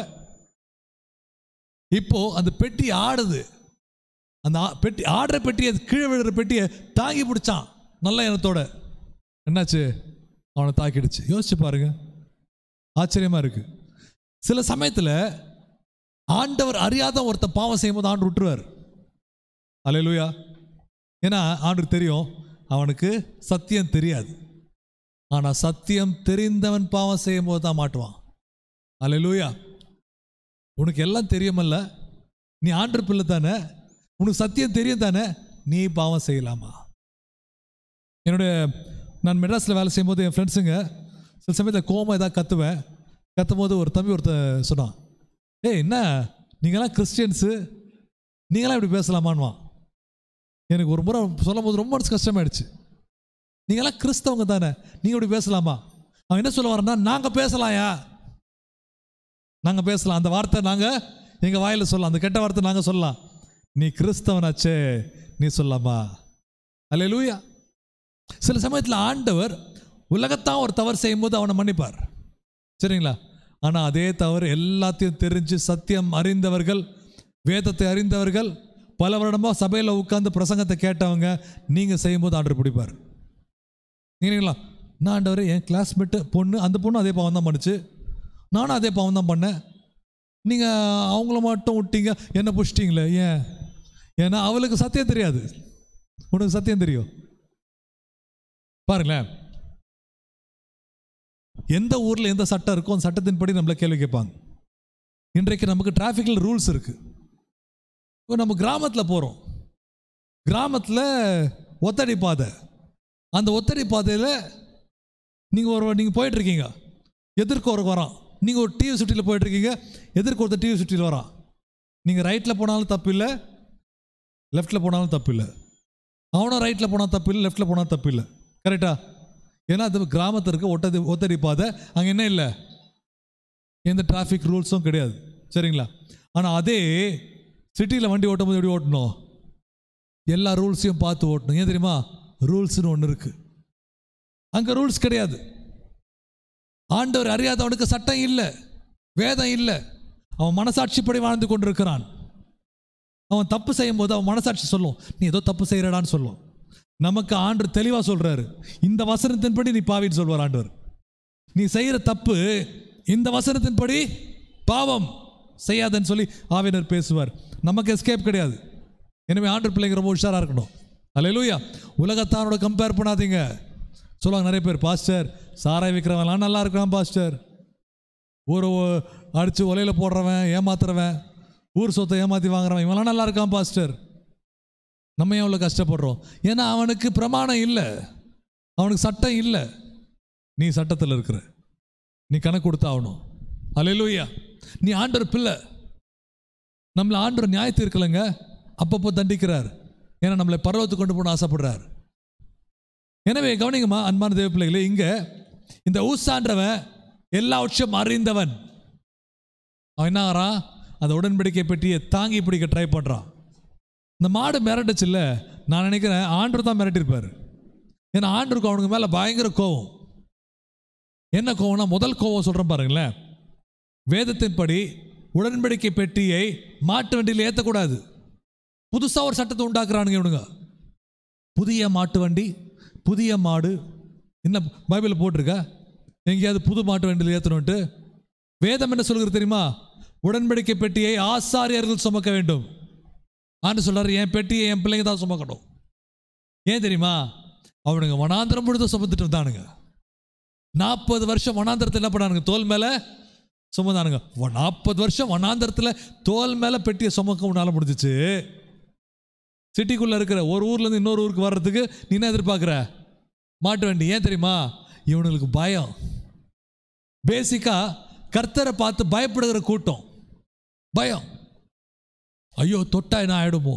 இப்போ அந்த பெட்டி ஆடுது அந்த ஆ- பெட்டி ஆடுற பெட்டியை கீழே விழுற பெட்டியை தாங்கி பிடிச்சான் நல்ல எண்ணத்தோட என்னாச்சு அவனை தாக்கிடுச்சு யோசிச்சு பாருங்க ஆச்சரியமா இருக்கு சில சமயத்துல ஆண்டவர் அறியாத ஒருத்தன் பாவம் செய்யும்போது ஆண்டு விட்டுருவார் அல்லேலூயா ஏன்னா ஆண்டுக்கு தெரியும் அவனுக்கு சத்தியம் தெரியாது ஆனா சத்தியம் தெரிந்தவன் பாவம் செய்யும் போது தான் மாட்டுவான் அல்லேலூயா உனக்கு எல்லாம் தெரியுமல்ல நீ ஆண்டு பிள்ளை தானே உனக்கு சத்தியம் தெரியும் தானே நீ பாவம் செய்யலாமா என்னுடைய நான் மெட்ராஸில் வேலை செய்யும்போது என் ஃப்ரெண்ட்ஸுங்க சில சமயத்தில் கோமா ஏதாவது கத்துவேன் கத்தும் போது ஒரு தம்பி ஒருத்தன் சொன்னான் ஏய் என்ன நீங்களாம் கிறிஸ்டியன்ஸு நீங்களாம் இப்படி பேசலாமான்வான் எனக்கு ஒரு முறை சொல்லும் போது ரொம்ப மனசு கஷ்டமாயிடுச்சு நீங்களாம் கிறிஸ்தவங்க தானே நீங்கள் இப்படி பேசலாமா அவன் என்ன சொல்ல வரேன்னா நாங்கள் பேசலாம்யா நாங்கள் பேசலாம் அந்த வார்த்தை நாங்கள் எங்கள் வாயில் சொல்லலாம் அந்த கெட்ட வார்த்தை நாங்கள் சொல்லலாம் நீ கிறிஸ்தவனாச்சே நீ சொல்லலாமா அல்லேலூயா சில சமயத்தில் ஆண்டவர் உலகத்தான் ஒரு தவறு செய்யும்போது அவனை மன்னிப்பார் சரிங்களா ஆனால் அதே தவறு எல்லாத்தையும் தெரிஞ்சு சத்தியம் அறிந்தவர்கள் வேதத்தை அறிந்தவர்கள் பல வருடமாக சபையில் உட்கார்ந்து பிரசங்கத்தை கேட்டவங்க நீங்கள் செய்யும்போது ஆண்டவர் பிடிப்பார் நீங்களா நான் ஆண்டவர் என் கிளாஸ்மேட்டு பொண்ணு அந்த பொண்ணு அதே பாவம் தான் பண்ணுச்சு நானும் அதே பாவம் தான் பண்ணேன் நீங்கள் அவங்கள மட்டும் விட்டீங்க என்ன புஷ்டிங்களே ஏன் ஏன்னா அவளுக்கு சத்தியம் தெரியாது உனக்கு சத்தியம் தெரியும் பாருங்களேன் எந்த ஊரில் எந்த சட்டம் இருக்கோ அந்த சட்டத்தின்படி நம்மளை கேள்வி கேட்பாங்க இன்றைக்கு நமக்கு டிராஃபிக்கில் ரூல்ஸ் இருக்கு இப்போ நம்ம கிராமத்தில் போகிறோம் கிராமத்தில் ஒத்தடி பாதை அந்த ஒத்தடி பாதையில் நீங்கள் ஒரு நீங்கள் போயிட்டுருக்கீங்க எதிர்க்க ஒரு வரான் நீங்கள் ஒரு டிவி சுட்டியில் போயிட்டுருக்கீங்க எதிர்க்க ஒருத்தர் டிவி சுட்டியில் வரான் நீங்கள் ரைட்டில் போனாலும் தப்பு இல்லை லெஃப்ட்டில் போனாலும் தப்பு இல்லை அவனும் ரைட்டில் போனால் தப்பு இல்லை லெஃப்ட்டில் போனால் தப்பு இல்லை கரெக்டா ஏன்னா அது கிராமத்தில் இருக்க ஒட்டடி ஒத்தடி பாதை அங்கே என்ன இல்லை எந்த டிராஃபிக் ரூல்ஸும் கிடையாது சரிங்களா ஆனால் அதே சிட்டியில் வண்டி ஓட்டும் போது எப்படி ஓட்டணும் எல்லா ரூல்ஸையும் பார்த்து ஓட்டணும் ஏன் தெரியுமா ரூல்ஸ்னு ஒன்று இருக்குது அங்கே ரூல்ஸ் கிடையாது ஆண்டவர் அறியாதவனுக்கு சட்டம் இல்லை வேதம் இல்லை அவன் மனசாட்சிப்படி வாழ்ந்து கொண்டிருக்கிறான் அவன் தப்பு செய்யும் போது அவன் மனசாட்சி சொல்லும் நீ ஏதோ தப்பு செய்கிறடான்னு சொல்லும் நமக்கு ஆண்டு தெளிவாக சொல்றாரு இந்த வசனத்தின்படி நீ பாவின்னு சொல்வார் ஆண்டவர் நீ செய்கிற தப்பு இந்த வசனத்தின்படி பாவம் செய்யாதன்னு சொல்லி ஆவினர் பேசுவார் நமக்கு எஸ்கேப் கிடையாது எனவே ஆண்டு பிள்ளைங்க ரொம்ப உஷாராக இருக்கணும் அல்லேலூயா உலகத்தாரோட கம்பேர் பண்ணாதீங்க சொல்லுவாங்க நிறைய பேர் பாஸ்டர் சாராய் விற்கிறவன்லாம் நல்லா இருக்கிறான் பாஸ்டர் ஊரை அடித்து ஒலையில் போடுறவன் ஏமாத்துறவன் ஊர் சொத்தை ஏமாற்றி வாங்குறவன் இவன்லாம் நல்லா இருக்கான் பாஸ்டர் நம்ம ஏன் அவ்வளோ கஷ்டப்படுறோம் ஏன்னா அவனுக்கு பிரமாணம் இல்லை அவனுக்கு சட்டம் இல்லை நீ சட்டத்தில் இருக்கிற நீ கணக்கு கொடுத்தாகணும் அல்லேலூயா நீ ஆண்டவர் பிள்ளை நம்மளை ஆண்டவர் நியாயத்து இருக்கலைங்க அப்பப்போ தண்டிக்கிறார் ஏன்னா நம்மளை பருவத்துக்கு கொண்டு போன ஆசைப்படுறார் எனவே கவனிங்கம்மா அன்பான தேவ பிள்ளைகளே இங்க இந்த ஊசான்றவன் எல்லா விஷயம் அறிந்தவன் அவன் என்ன ஆகிறான் அந்த உடன்படிக்கை பெட்டியை தாங்கி பிடிக்க ட்ரை பண்ணுறான் இந்த மாடு மிரட்டுச்சுல்ல நான் நினைக்கிறேன் ஆண்டர் தான் மிரட்டியிருப்பார் ஏன்னா ஆண்டருக்கு அவனுக்கு மேலே பயங்கர கோவம் என்ன கோவம்னா முதல் கோவம் சொல்கிறேன் பாருங்களேன் வேதத்தின்படி உடன்படிக்கை பெட்டியை மாட்டு வண்டியில் ஏற்றக்கூடாது புதுசாக ஒரு சட்டத்தை உண்டாக்குறானுங்க இவனுங்க புதிய மாட்டு வண்டி புதிய மாடு என்ன பைபிளில் போட்டிருக்க எங்கேயாவது புது மாட்டு வண்டியில் ஏற்றணுன்ட்டு வேதம் என்ன சொல்கிறது தெரியுமா உடன்படிக்கை பெட்டியை ஆசாரியர்கள் சுமக்க வேண்டும் ஆண்டு சொல்றாரு என் பெட்டியை என் பிள்ளைங்க தான் சுமக்கணும் ஏன் தெரியுமா அவனுங்க வனாந்திரம் முழுதும் சுமந்துட்டு இருந்தானுங்க நாற்பது வருஷம் வனாந்திரத்தில் என்ன பண்ணானுங்க தோல் மேலே சுமந்தானுங்க நாற்பது வருஷம் வனாந்திரத்தில் தோல் மேலே பெட்டியை சுமக்க உன்னால முடிஞ்சிச்சு சிட்டிக்குள்ளே இருக்கிற ஒரு ஊர்லேருந்து இன்னொரு ஊருக்கு வர்றதுக்கு நீ என்ன எதிர்பார்க்குற மாட்டு வண்டி ஏன் தெரியுமா இவனுங்களுக்கு பயம் பேசிக்காக கர்த்தரை பார்த்து பயப்படுகிற கூட்டம் பயம் ஐயோ தொட்டா என்ன ஆயிடுமோ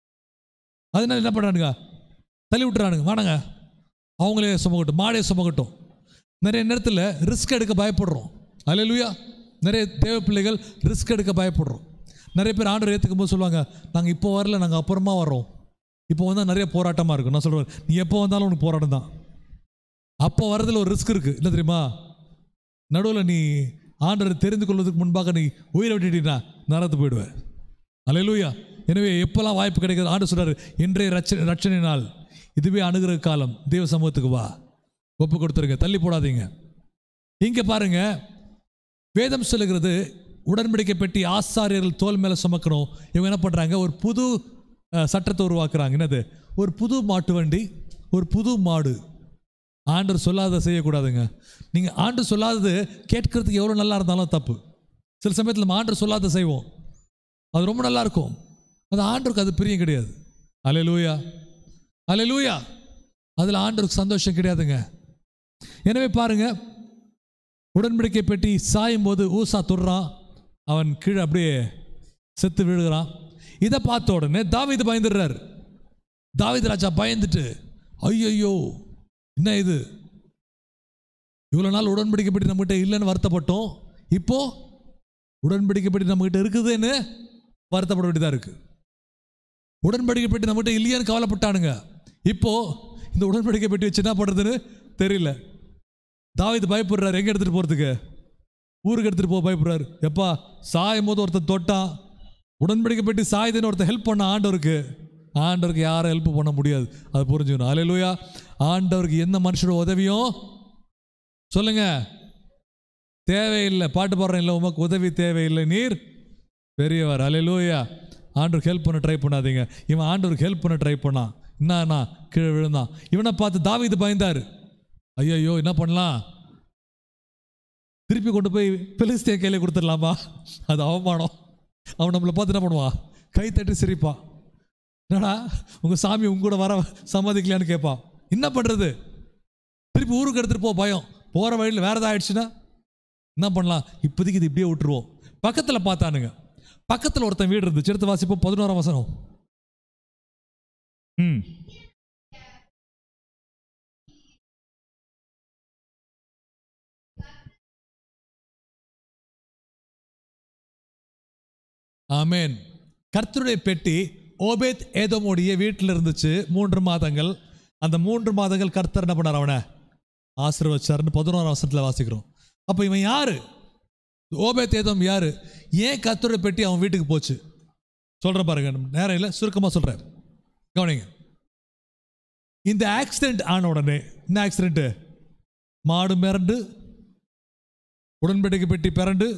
அதனால என்ன பண்ணுறானுங்க தள்ளி விட்டுறானுங்க வானங்க அவங்களே சுமக்கட்டும் மாடே சுமக்கட்டும் நிறைய நேரத்தில் ரிஸ்க் எடுக்க பயப்படுறோம் அல்லேலூயா நிறைய தேவ பிள்ளைகள் ரிஸ்க் எடுக்க பயப்படுறோம் நிறைய பேர் ஆண்டவர் ஏற்றுக்கும் போது சொல்லுவாங்க நாங்கள் இப்போ வரல நாங்கள் அப்புறமா வரோம் இப்போ வந்தால் நிறைய போராட்டமாக இருக்கும் நான் சொல்கிறேன் நீ எப்போ வந்தாலும் உனக்கு போராட்டம் தான் அப்போ வரதுல ஒரு ரிஸ்க் இருக்குது என்ன தெரியுமா நடுவில் நீ ஆண்டரை தெரிந்து கொள்வதற்கு முன்பாக நீ உயிரை விட்டுட்டீங்கன்னா நரத்து போயிடுவேன் அல்லேலூயா எனவே எப்போல்லாம் வாய்ப்பு கிடைக்கிறது ஆண்டு சொல்றாரு இன்றைய ரட்ச ரட்சணை நாள் இதுவே அணுகிற காலம் தேவ சமூகத்துக்கு வா ஒப்பு கொடுத்துருங்க தள்ளி போடாதீங்க இங்கே பாருங்க வேதம் சொல்லுகிறது உடன்படிக்கை பெட்டி ஆசாரியர்கள் தோல் மேலே சுமக்கணும் இவங்க என்ன பண்ணுறாங்க ஒரு புது அஹ், சட்டத்தை உருவாக்குறாங்க என்னது ஒரு புது மாட்டு வண்டி ஒரு புது மாடு ஆண்டர் சொல்லாத செய்யக்கூடாதுங்க நீங்கள் ஆண்டு சொல்லாதது கேட்கறதுக்கு எவ்வளோ நல்லா இருந்தாலும் தப்பு சில சமயத்தில் நம்ம ஆண்டர் சொல்லாத செய்வோம் அது ரொம்ப நல்லா இருக்கும் அது ஆண்டருக்கு அது பிரியம் கிடையாது அலே லூயா அலே லூயா அதில் ஆண்டருக்கு சந்தோஷம் கிடையாதுங்க எனவே பாருங்க உடன்படிக்கை பெட்டி சாயும் போது ஊசா தொடுறான் அவன் கீழே அப்படியே செத்து விழுகிறான் இதை பார்த்த உடனே தாவீது பயந்துடுறார் தாவீது ராஜா பயந்துட்டு ஐயையோ என்ன இது இவ்வளோ நாள் உடன்படிக்கை பெட்டி நம்மகிட்ட இல்லைன்னு வருத்தப்பட்டோம் இப்போ உடன்படிக்கை பெட்டி நம்மகிட்ட இருக்குதுன்னு வருத்தப்பட வேண்டியதாக இருக்கு உடன்படிக்கை பெட்டி நம்மகிட்ட இல்லையான்னு கவலைப்பட்டானுங்க இப்போ இந்த உடன்படிக்கை பெட்டி வச்சு என்ன பண்ணுறதுன்னு தெரியல தாவீது பயப்படுறாரு எங்கே எடுத்துகிட்டு போகிறதுக்கு ஊருக்கு எடுத்துகிட்டு போக பயப்படுறாரு எப்பா சாயும் போது ஒருத்தன் தொட்டான் உடன்படிக்கை பெட்டி சாயுதுன்னு ஒருத்தன் ஹெல்ப் பண்ண ஆண்டவருக்கு ஆண்டவருக்கு யாரும் ஹெல்ப் பண்ண முடியாது அது புரிஞ்சுக்கணும் அலையிலூயா ஆண்டவருக்கு எந்த மனுஷனோட உதவியும் சொல்லுங்க தேவையில்லை பாட்டு பாடுறேன் இல்லை உமக்கு உதவி தேவையில்லை நீர் பெரியவர் அலையிலூயா ஆண்டவருக்கு ஹெல்ப் பண்ண ட்ரை பண்ணாதீங்க இவன் ஆண்டவருக்கு ஹெல்ப் பண்ண ட்ரை பண்ணான் என்னன்னா கீழே விழுந்தான் இவனை பார்த்து தாவீது பயந்தார் ஐயோ என்ன பண்ணலாம் திருப்பி கொண்டு போய் பெலிஸ்திய கையில கொடுத்துடலாமா அது அவமானம் அவன் நம்மளை பார்த்து என்ன பண்ணுவான் கை தட்டி சிரிப்பான் என்னடா உங்கள் சாமி உங்க கூட வர சம்மதிக்கலையான்னு கேட்பான் என்ன பண்ணுறது திருப்பி ஊருக்கு எடுத்துகிட்டு போ பயம் போகிற வழியில் வேறு ஏதாவது ஆயிடுச்சுன்னா என்ன பண்ணலாம் இப்போதைக்கு இது இப்படியே விட்டுருவோம் பக்கத்தில் பார்த்தானுங்க பக்கத்தில் ஒருத்தன் வீடு இருந்துச்சு எடுத்து வாசிப்போம் பதினோராம் வசனம் ம் ஆமென் கர்த்தருடைய பெட்டி ஓபேத் ஏதோமுடைய வீட்டில் இருந்துச்சு மூன்று மாதங்கள் அந்த மூன்று மாதங்கள் கர்த்தர் என்ன பண்ணார் அவனை ஆசீர்வச்சார்னு பதினோராம் வருஷத்தில் வாசிக்கிறோம் அப்போ இவன் யாரு ஓபேத் ஏதோம் யாரு ஏன் கர்த்தருடைய பெட்டி அவன் வீட்டுக்கு போச்சு சொல்கிறேன் பாருங்க நேரம் இல்லை சுருக்கமாக சொல்கிறேன் கவனிங்க இந்த ஆக்சிடென்ட் ஆன உடனே என்ன ஆக்சிடென்ட்டு மாடு மிரண்டு உடன்படிக்கை பெட்டி பிறண்டு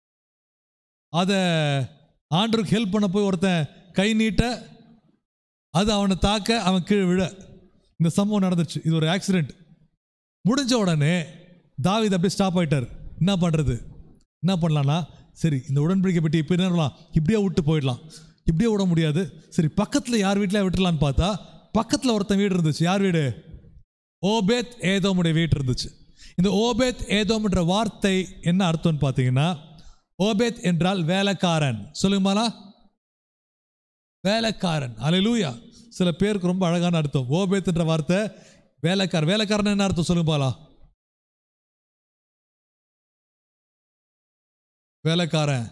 அதை ஆண்டருக்கு ஹெல்ப் பண்ண போய் ஒருத்தன் கை நீட்ட அது அவனை தாக்க அவன் கீழே விழ இந்த சம்பவம் நடந்துச்சு இது ஒரு ஆக்சிடென்ட் முடிஞ்ச உடனே தாவீது அப்படியே ஸ்டாப் ஆயிட்டார் என்ன பண்ணுறது என்ன பண்ணலான்னா சரி இந்த உடன்படிக்கை பெட்டி இப்போ என்ன பண்ணலாம் இப்படியே விட்டு போயிடலாம் இப்படியே விட முடியாது சரி பக்கத்தில் யார் வீட்டில் விட்டுலான்னு பார்த்தா பக்கத்தில் ஒருத்தன் வீடு இருந்துச்சு யார் வீடு ஓபேத் ஏதோமுடைய வீடு இருந்துச்சு இந்த ஓபேத் ஏதோம்ன்ற வார்த்தை என்ன அர்த்தம்னு பார்த்தீங்கன்னா ஓபேத் என்றால் வேலைக்காரன் சொல்லுங்கம்மாலா வேலைக்காரன் அலையிலூயா சில பேருக்கு ரொம்ப அழகான அர்த்தம் ஓபேத் என்ற வார்த்தை வேலைக்காரன் வேலைக்காரன் என்ன அர்த்தம் சொல்லுங்க பாலா வேலைக்காரன்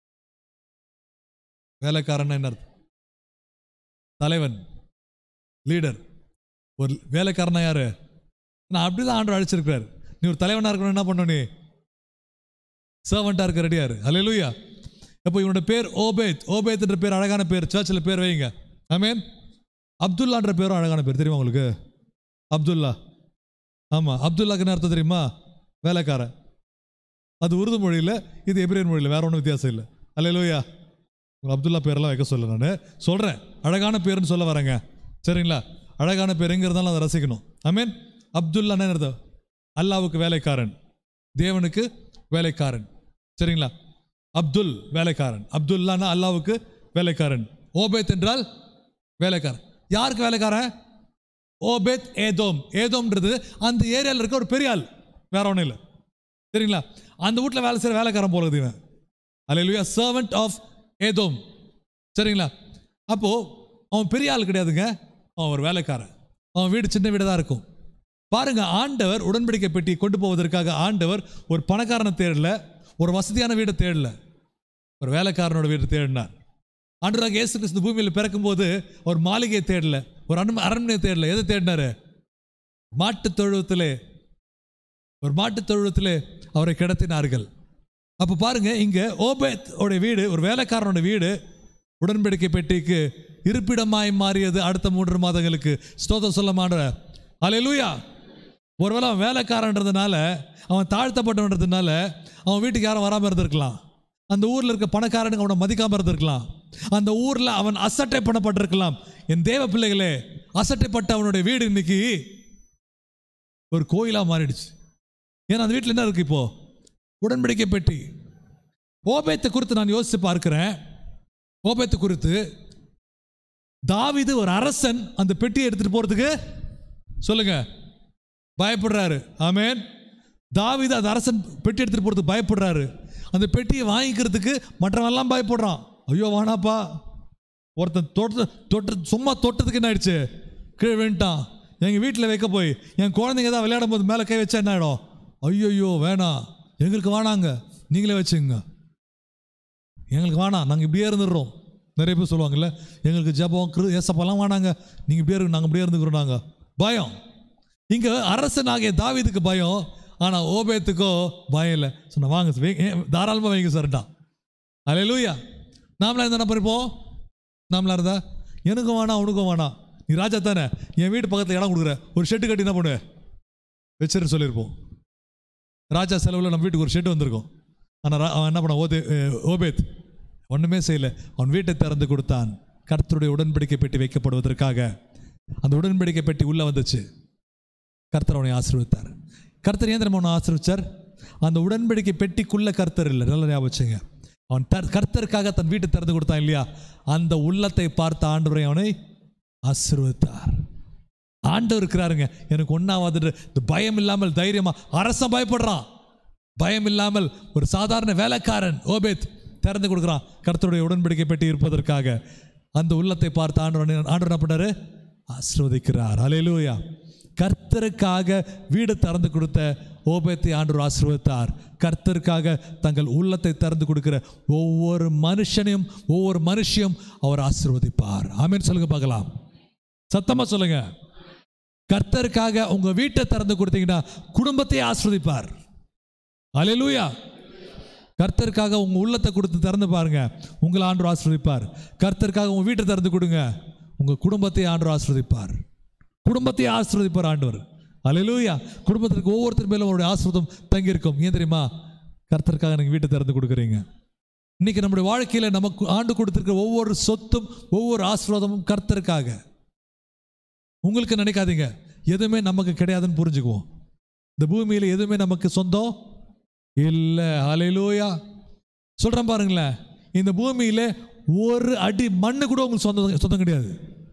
வேலைக்காரன் என்ன அர்த்தம் தலைவன் லீடர் ஒரு வேலைக்காரனா யாரு நான் அப்படிதான் ஆண்டு அழைச்சிருக்கிறார் நீ ஒரு தலைவனா இருக்கணும் என்ன பண்ணணும் நீ சர்வெண்டா இருக்க ரெடியாரு அலையிலூயா இப்போ இவனோட பேர் ஓபேத் ஓபேத்ன்ற பேர் அழகான பேர் சர்ச்சில் பேர் வைங்க ஆமீன் அப்துல்லான்ற பேரும் அழகான பேர் தெரியுமா உங்களுக்கு அப்துல்லா ஆமாம் அப்துல்லாக்கு என்ன அர்த்தம் தெரியுமா வேலைக்காரன் அது உருது மொழியில் இது எபிரியன் மொழியில் வேற ஒன்றும் வித்தியாசம் இல்லை அல்லையிலோயா அப்துல்லா பேரெல்லாம் வைக்க சொல்ல நான் சொல்கிறேன் அழகான பேருன்னு சொல்ல வரேங்க சரிங்களா அழகான பேர் எங்கே இருந்தாலும் அதை ரசிக்கணும் ஐமீன் அப்துல்லா என்ன அர்த்தம் அல்லாவுக்கு வேலைக்காரன் தேவனுக்கு வேலைக்காரன் சரிங்களா அப்துல் வேலைக்காரன் அப்துல்லான்னா அல்லாவுக்கு வேலைக்காரன் ஓபேத் என்றால் வேலைக்காரன் யாருக்கு வேலைக்காரன் ஓபேத் ஏதோம் ஏதோம்ன்றது அந்த ஏரியாவில் இருக்க ஒரு பெரிய ஆள் வேற ஒன்றும் இல்லை சரிங்களா அந்த வீட்டில் வேலை செய்கிற வேலைக்காரன் போகிறது இவன் அல்லையா சர்வெண்ட் ஆஃப் ஏதோம் சரிங்களா அப்போது அவன் பெரிய ஆள் கிடையாதுங்க அவன் ஒரு வேலைக்காரன் அவன் வீடு சின்ன வீடு தான் இருக்கும் பாருங்க ஆண்டவர் உடன்படிக்கை பெட்டி கொண்டு போவதற்காக ஆண்டவர் ஒரு பணக்காரனை தேடல ஒரு வசதியான வீடை தேடல ஒரு வேலைக்காரனோட வீடு தேடினார் ஆண்டவராக இயேசு கிறிஸ்து பூமியில் பிறக்கும்போது ஒரு மாளிகையை தேடல ஒரு அரண் அரண்மனையை தேடல எதை தேடினாரு மாட்டுத் தொழுவத்திலே ஒரு மாட்டுத் தொழுவத்திலே அவரை கிடத்தினார்கள் அப்போ பாருங்க இங்க ஓபேத் உடைய வீடு ஒரு வேலைக்காரனோட வீடு உடன்படிக்கை பெட்டிக்கு இருப்பிடமாய் மாறியது அடுத்த மூன்று மாதங்களுக்கு ஸ்தோத்திரம் சொல்ல மாட்ட அலையலூயா ஒருவேளை அவன் வேலைக்காரன்றதுனால அவன் தாழ்த்தப்பட்டவன்றதுனால அவன் வீட்டுக்கு யாரும் வராமல் இருந்திருக்கலாம் அந்த ஊரில் இருக்க பணக்காரனுக்கு அவனை மதிக்காமல் இருந்திருக்கலாம் அந்த ஊரில் அவன் அசட்டை பண்ணப்பட்டிருக்கலாம் என் தேவ பிள்ளைகளே அசட்டைப்பட்ட அவனுடைய வீடு இன்னைக்கு ஒரு கோயிலாக மாறிடுச்சு ஏன்னா அந்த வீட்டில் என்ன இருக்கு இப்போ உடன்படிக்கை பெட்டி ஓபேத்தை குறித்து நான் யோசித்து பார்க்கிறேன் ஓபேத்தை குறித்து தாவீது ஒரு அரசன் அந்த பெட்டியை எடுத்துட்டு போறதுக்கு சொல்லுங்க பயப்படுறாரு ஆமேன் தாவீது அந்த அரசன் பெட்டி எடுத்துட்டு போறதுக்கு பயப்படுறாரு அந்த பெட்டியை வாங்கிக்கிறதுக்கு மற்றவெல்லாம் பயப்படுறான் ஐயோ வானாப்பா ஒருத்தன் தொட்டு தொட்டு சும்மா தொட்டதுக்கு என்ன ஆயிடுச்சு கீழே விழுந்துட்டான் எங்கள் வீட்டில் வைக்க போய் என் குழந்தைங்க தான் விளையாடும் போது மேலே கை வச்சா என்ன ஆகிடும் ஐயோ வேணாம் எங்களுக்கு வேணாங்க நீங்களே வச்சுங்க எங்களுக்கு வேணாம் நாங்கள் இப்படியே இருந்துடுறோம் நிறைய பேர் சொல்லுவாங்கல்ல எங்களுக்கு ஜபம் கிரு ஏசப்பெல்லாம் வேணாங்க நீங்கள் இப்படியே இருக்கு நாங்கள் இப்படியே இருந்துக்கிறோம் நாங்கள் பயம் இங்கே அரசனாகிய தாவீதுக்கு பயம் ஆனால் ஓபேத்துக்கோ பயம் இல்லை சொன்ன வாங்க சார், வே- ஏ- தாராளமாக வைங்க சார்ட்டான் அலே லூயா நாமளாக இருந்தா என்ன பண்ணிப்போம் நாமளாக இருந்தா எனக்கும் வேணாம் உனக்கும் வேணாம் நீ ராஜா தானே என் வீட்டு பக்கத்தில் இடம் கொடுக்குற ஒரு ஷெட்டு கட்டி என்ன பண்ணுவேன் வச்சிரு சொல்லியிருப்போம் ராஜா செலவில் நம்ம வீட்டுக்கு ஒரு ஷெட்டு வந்திருக்கும் ஆனால் அவன் என்ன பண்ண ஓதே அஹ், ஓபேத் ஒன்றுமே செய்யல அவன் வீட்டை திறந்து கொடுத்தான் கர்த்தருடைய உடன்படிக்கை பெட்டி வைக்கப்படுவதற்காக அந்த உடன்படிக்கை பெட்டி உள்ளே வந்துச்சு கர்த்தர் அவனை ஆசீர்வதித்தார் கர்த்தர் ஏன் தெரியுமா அவனை ஆசீர்வதிச்சார் அந்த உடன்படிக்கை பெட்டிக்குள்ள கர்த்தர் இல்லை நல்ல ஞாபகம் வச்சுங்க அவன் தர் கர்த்தருக்காக தன் வீட்டை திறந்து கொடுத்தான் இல்லையா அந்த உள்ளத்தை பார்த்த ஆண்டவரை அவனை ஆசீர்வதித்தார் ஆண்டவர் இருக்கிறாருங்க எனக்கு ஒன்றாவது இந்த பயம் இல்லாமல் தைரியமா அரசன் பயப்படுறான் பயம் இல்லாமல் ஒரு சாதாரண வேலைக்காரன் ஓபேத் திறந்து கொடுக்குறான் கர்த்தருடைய உடன்படிக்கை பெட்டி இருப்பதற்காக அந்த உள்ளத்தை பார்த்து ஆண்டவர் ஆண்டவர் என்ன பண்ணாரு ஆசீர்வதிக்கிறார் அலையிலூயா கர்த்தருக்காக வீடு திறந்து கொடுத்த ஓபேத்தை ஆண்டவர் ஆசீர்வதித்தார் கர்த்தருக்காக தங்கள் உள்ளத்தை திறந்து கொடுக்கிற ஒவ்வொரு மனுஷனையும் ஒவ்வொரு மனுஷியும் அவர் ஆசீர்வதிப்பார் ஆமென் சொல்லுங்க பார்க்கலாம் சத்தமா சொல்லுங்க கர்த்தருக்காக உங்க வீட்டை திறந்து கொடுத்தீங்கன்னா குடும்பத்தையே ஆஸ்வதிப்பார் அலையலூயா கர்த்தருக்காக உங்க உள்ளத்தை கொடுத்து திறந்து பாருங்க உங்களை ஆண்டு ஆஸ்வதிப்பார் கர்த்தருக்காக உங்க வீட்டை திறந்து கொடுங்க உங்க குடும்பத்தை ஆண்டு ஆஸ்வதிப்பார் குடும்பத்தை ஆஸ்வதிப்பார் ஆண்டவர் அலையலூயா குடும்பத்திற்கு ஒவ்வொருத்தர் மேலும் அவருடைய ஆசிர்வாதம் தங்கியிருக்கும் ஏன் தெரியுமா கர்த்தருக்காக நீங்கள் வீட்டை திறந்து கொடுக்குறீங்க இன்னைக்கு நம்முடைய வாழ்க்கையில் நமக்கு ஆண்டு கொடுத்திருக்கிற ஒவ்வொரு சொத்தும் ஒவ்வொரு ஆசீர்வாதமும் கர்த்தருக்காக உங்களுக்கு நினைக்காதீங்க எதுவுமே நமக்கு கிடையாதுன்னு புரிஞ்சுக்குவோம் இந்த பூமியில் எதுவுமே நமக்கு சொந்தம் இல்லை அலையிலூயா சொல்கிறேன் பாருங்களேன் இந்த பூமியில் ஒரு அடி மண்ணு கூட உங்களுக்கு சொந்தம் சொந்தம் கிடையாது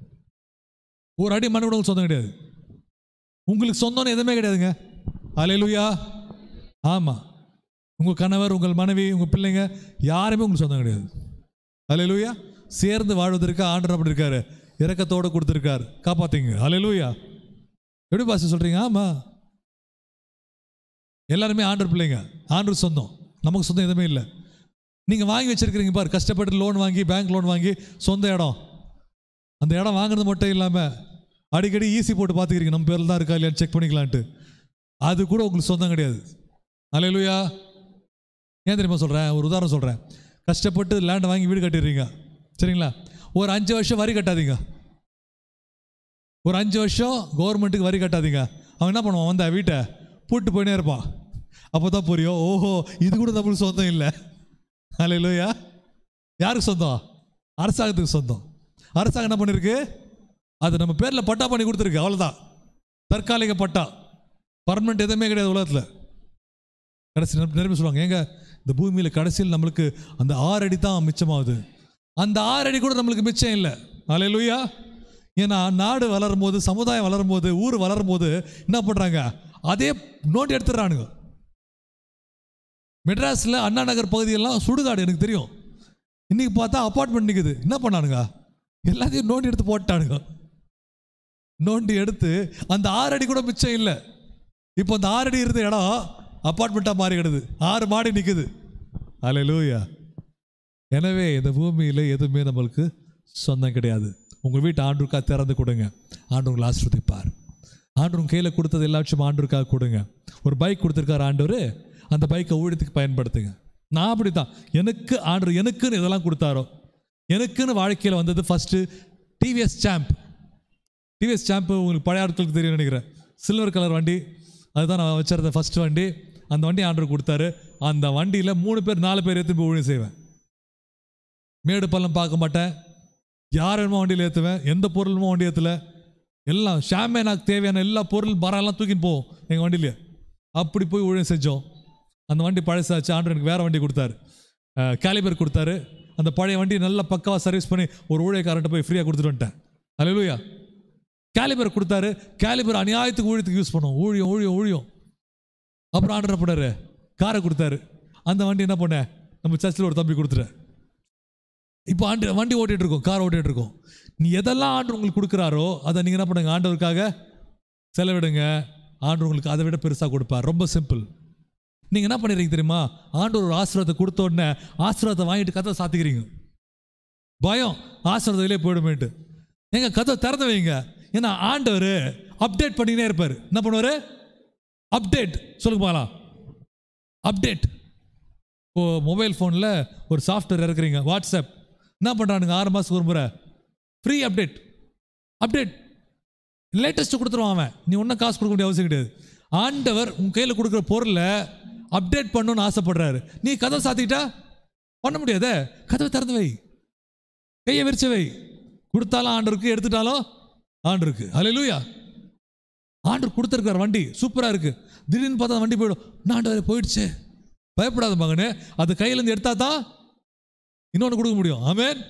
ஒரு அடி மண்ணு கூட உங்களுக்கு சொந்தம் கிடையாது உங்களுக்கு சொந்தம்னு எதுவுமே கிடையாதுங்க அலையிலூயா ஆமாம் உங்கள் கணவர் உங்கள் மனைவி உங்கள் பிள்ளைங்க யாருமே உங்களுக்கு சொந்தம் கிடையாது அலையிலூயா சேர்ந்து வாழ்வதற்கு ஆண்டர் அப்படி இருக்காரு இரக்கத்தோடு கொடுத்துருக்காரு காப்பாத்திங்க அலையிலூயா எப்படி பாச சொல்கிறீங்க ஆமாம் எல்லாருமே ஆண்டர் பிள்ளைங்க ஆண்டர் சொந்தம் நமக்கு சொந்தம் எதுவுமே இல்லை நீங்கள் வாங்கி வச்சிருக்கிறீங்க பாரு கஷ்டப்பட்டு லோன் வாங்கி பேங்க் லோன் வாங்கி சொந்த இடம் அந்த இடம் வாங்குறது மட்டும் இல்லாமல் அடிக்கடி ஈஸி போட்டு பார்த்துக்கிறீங்க நம்ம பேரில் தான் இருக்கா இல்லையான்னு செக் பண்ணிக்கலான்ட்டு அது கூட உங்களுக்கு சொந்தம் கிடையாது அலையலுயா ஏன் தெரியுமா சொல்கிறேன் ஒரு உதாரணம் சொல்கிறேன் கஷ்டப்பட்டு லேண்டை வாங்கி வீடு கட்டிடுறீங்க சரிங்களா ஒரு அஞ்சு வருஷம் வரி கட்டாதீங்க ஒரு அஞ்சு வருஷம் கவர்மெண்ட்டுக்கு வரி கட்டாதீங்க அவன் என்ன பண்ணுவான் வந்தா வீட்டை பூட்டு போயினே இருப்பான் அப்போ தான் புரியும் ஓஹோ இது கூட நம்மளுக்கு சொந்தம் இல்லை அலையிலோயா யாருக்கு சொந்தம் அரசாங்கத்துக்கு சொந்தம் அரசாங்கம் என்ன பண்ணிருக்கு அது நம்ம பேரில் பட்டா பண்ணி கொடுத்துருக்கு அவ்வளோதான் தற்காலிக பட்டா பர்மனெண்ட் எதுவுமே கிடையாது உலகத்தில் கடைசி நிறைய சொல்லுவாங்க ஏங்க இந்த பூமியில் கடைசியில் நம்மளுக்கு அந்த ஆறு அடி தான் மிச்சமாகுது அந்த ஆறு அடி கூட நம்மளுக்கு மிச்சம் இல்லை அலையிலுயா ஏன்னா நாடு வளரும் போது சமுதாயம் வளரும் போது ஊர் வளரும் போது என்ன பண்ணுறாங்க அதே நோண்டி எடுத்துடுறானுங்க மெட்ராஸில் அண்ணா நகர் பகுதியெல்லாம் சுடுகாடு எனக்கு தெரியும் இன்னைக்கு பார்த்தா அப்பார்ட்மெண்ட் நிற்குது என்ன பண்ணானுங்க எல்லாத்தையும் நோண்டி எடுத்து போட்டானுங்க நோண்டி எடுத்து அந்த ஆறு அடி கூட மிச்சம் இல்லை இப்போ அந்த ஆறு அடி இருந்த இடம் அப்பார்ட்மெண்ட்டாக மாறி கிடுது ஆறு மாடி நிற்குது அலையிலூயா எனவே இந்த பூமியில் எதுவுமே நம்மளுக்கு சொந்தம் கிடையாது உங்கள் வீட்டு ஆண்டுக்கா திறந்து கொடுங்க ஆண்டு உங்களை ஆசிர்வதிப்பார் ஆண்டு உங்கள் கையில் கொடுத்தது எல்லாச்சும் ஆண்டுக்காக கொடுங்க ஒரு பைக் கொடுத்துருக்காரு ஆண்டவர் அந்த பைக்கை ஊழியத்துக்கு பயன்படுத்துங்க நான் அப்படி தான் எனக்கு ஆண்டு எனக்குன்னு இதெல்லாம் கொடுத்தாரோ எனக்குன்னு வாழ்க்கையில் வந்தது first TVS champ TVS champ உங்களுக்கு பழைய ஆட்களுக்கு தெரியும் நினைக்கிறேன் சில்வர் கலர் வண்டி அதுதான் நான் வச்சிருந்த ஃபர்ஸ்ட் வண்டி அந்த வண்டி ஆண்டர் கொடுத்தாரு அந்த வண்டியில் மூணு பேர் நாலு பேர் ஏற்றி போய் ஊழியம் செய்வேன் மேடு பள்ளம் பார்க்க மாட்டேன் யார் வேணுமோ வண்டியில் ஏற்றுவேன் எந்த பொருளுமோ வண்டி ஏற்றல எல்லாம் ஷாம்பே எனக்கு தேவையான எல்லா பொருள் மரம்லாம் தூக்கின்னு போவோம் எங்கள் வண்டியிலே அப்படி போய் ஊழியம் செஞ்சோம் அந்த வண்டி பழசாச்சு ஆண்டர் எனக்கு வேறு வண்டி கொடுத்தாரு கேலிபர் கொடுத்தாரு அந்த பழைய வண்டி நல்லா பக்காவாக சர்வீஸ் பண்ணி ஒரு ஊழியக்காரன்ட்ட போய் ஃப்ரீயாக கொடுத்துட்டு வந்துட்டேன் அலையிலூயா கேலிபர் கொடுத்தாரு கேலிபர் அநியாயத்துக்கு ஊழியத்துக்கு யூஸ் பண்ணோம் ஊழியம் ஊழியம் ஊழியம் அப்புறம் ஆண்டர் என்ன பண்ணாரு காரை கொடுத்தாரு அந்த வண்டி என்ன பண்ண நம்ம சர்ச்சில் ஒரு தம்பி கொடுத்துட்டேன் இப்போ ஆண்டு வண்டி ஓட்டிட்டு இருக்கோம் கார் ஓட்டிட்டு இருக்கோம் நீ எதெல்லாம் ஆண்டு உங்களுக்கு கொடுக்குறாரோ அதை நீங்கள் என்ன பண்ணுங்க ஆண்டவருக்காக செலவிடுங்க ஆண்டு உங்களுக்கு அதை விட பெருசாக கொடுப்பார் ரொம்ப சிம்பிள் நீங்கள் என்ன பண்ணிடுறீங்க தெரியுமா ஆண்டு ஒரு ஆசீர்வாதத்தை கொடுத்த உடனே ஆசீர்வாதத்தை வாங்கிட்டு கதை சாத்திக்கிறீங்க பயம் ஆசீர்வாதம் வெளியே போயிடுமேட்டு எங்க கதை திறந்து வைங்க ஏன்னா ஆண்டவர் அப்டேட் பண்ணினே இருப்பார் என்ன பண்ணுவார் அப்டேட் சொல்லுங்க பார்க்கலாம் அப்டேட் இப்போ மொபைல் ஃபோனில் ஒரு சாஃப்ட்வேர் இறக்குறீங்க வாட்ஸ்அப் என்ன பண்ணுறானுங்க ஆறு மாதத்துக்கு ஒரு முறை ஃப்ரீ அப்டேட் அப்டேட் லேட்டஸ்ட்டு கொடுத்துருவான் அவன் நீ ஒன்றும் காசு கொடுக்க வேண்டிய அவசியம் கிடையாது ஆண்டவர் உன் கையில் கொடுக்குற பொருளை அப்டேட் பண்ணணும்னு ஆசைப்படுறாரு நீ கதை சாத்திக்கிட்டா பண்ண முடியாதே கதவை திறந்து வை கையை விரிச்சு வை கொடுத்தாலும் ஆண்டருக்கு எடுத்துட்டாலும் ஆண்டருக்கு அலையிலூயா ஆண்டர் கொடுத்துருக்கார் வண்டி சூப்பராக இருக்கு திடீர்னு பார்த்தா வண்டி போயிடும் நான் ஆண்டவர் போயிடுச்சு பயப்படாத மகனே அது கையிலேருந்து எடுத்தா தான் இன்னொன்று கொடுக்க முடியும் ஆமேன்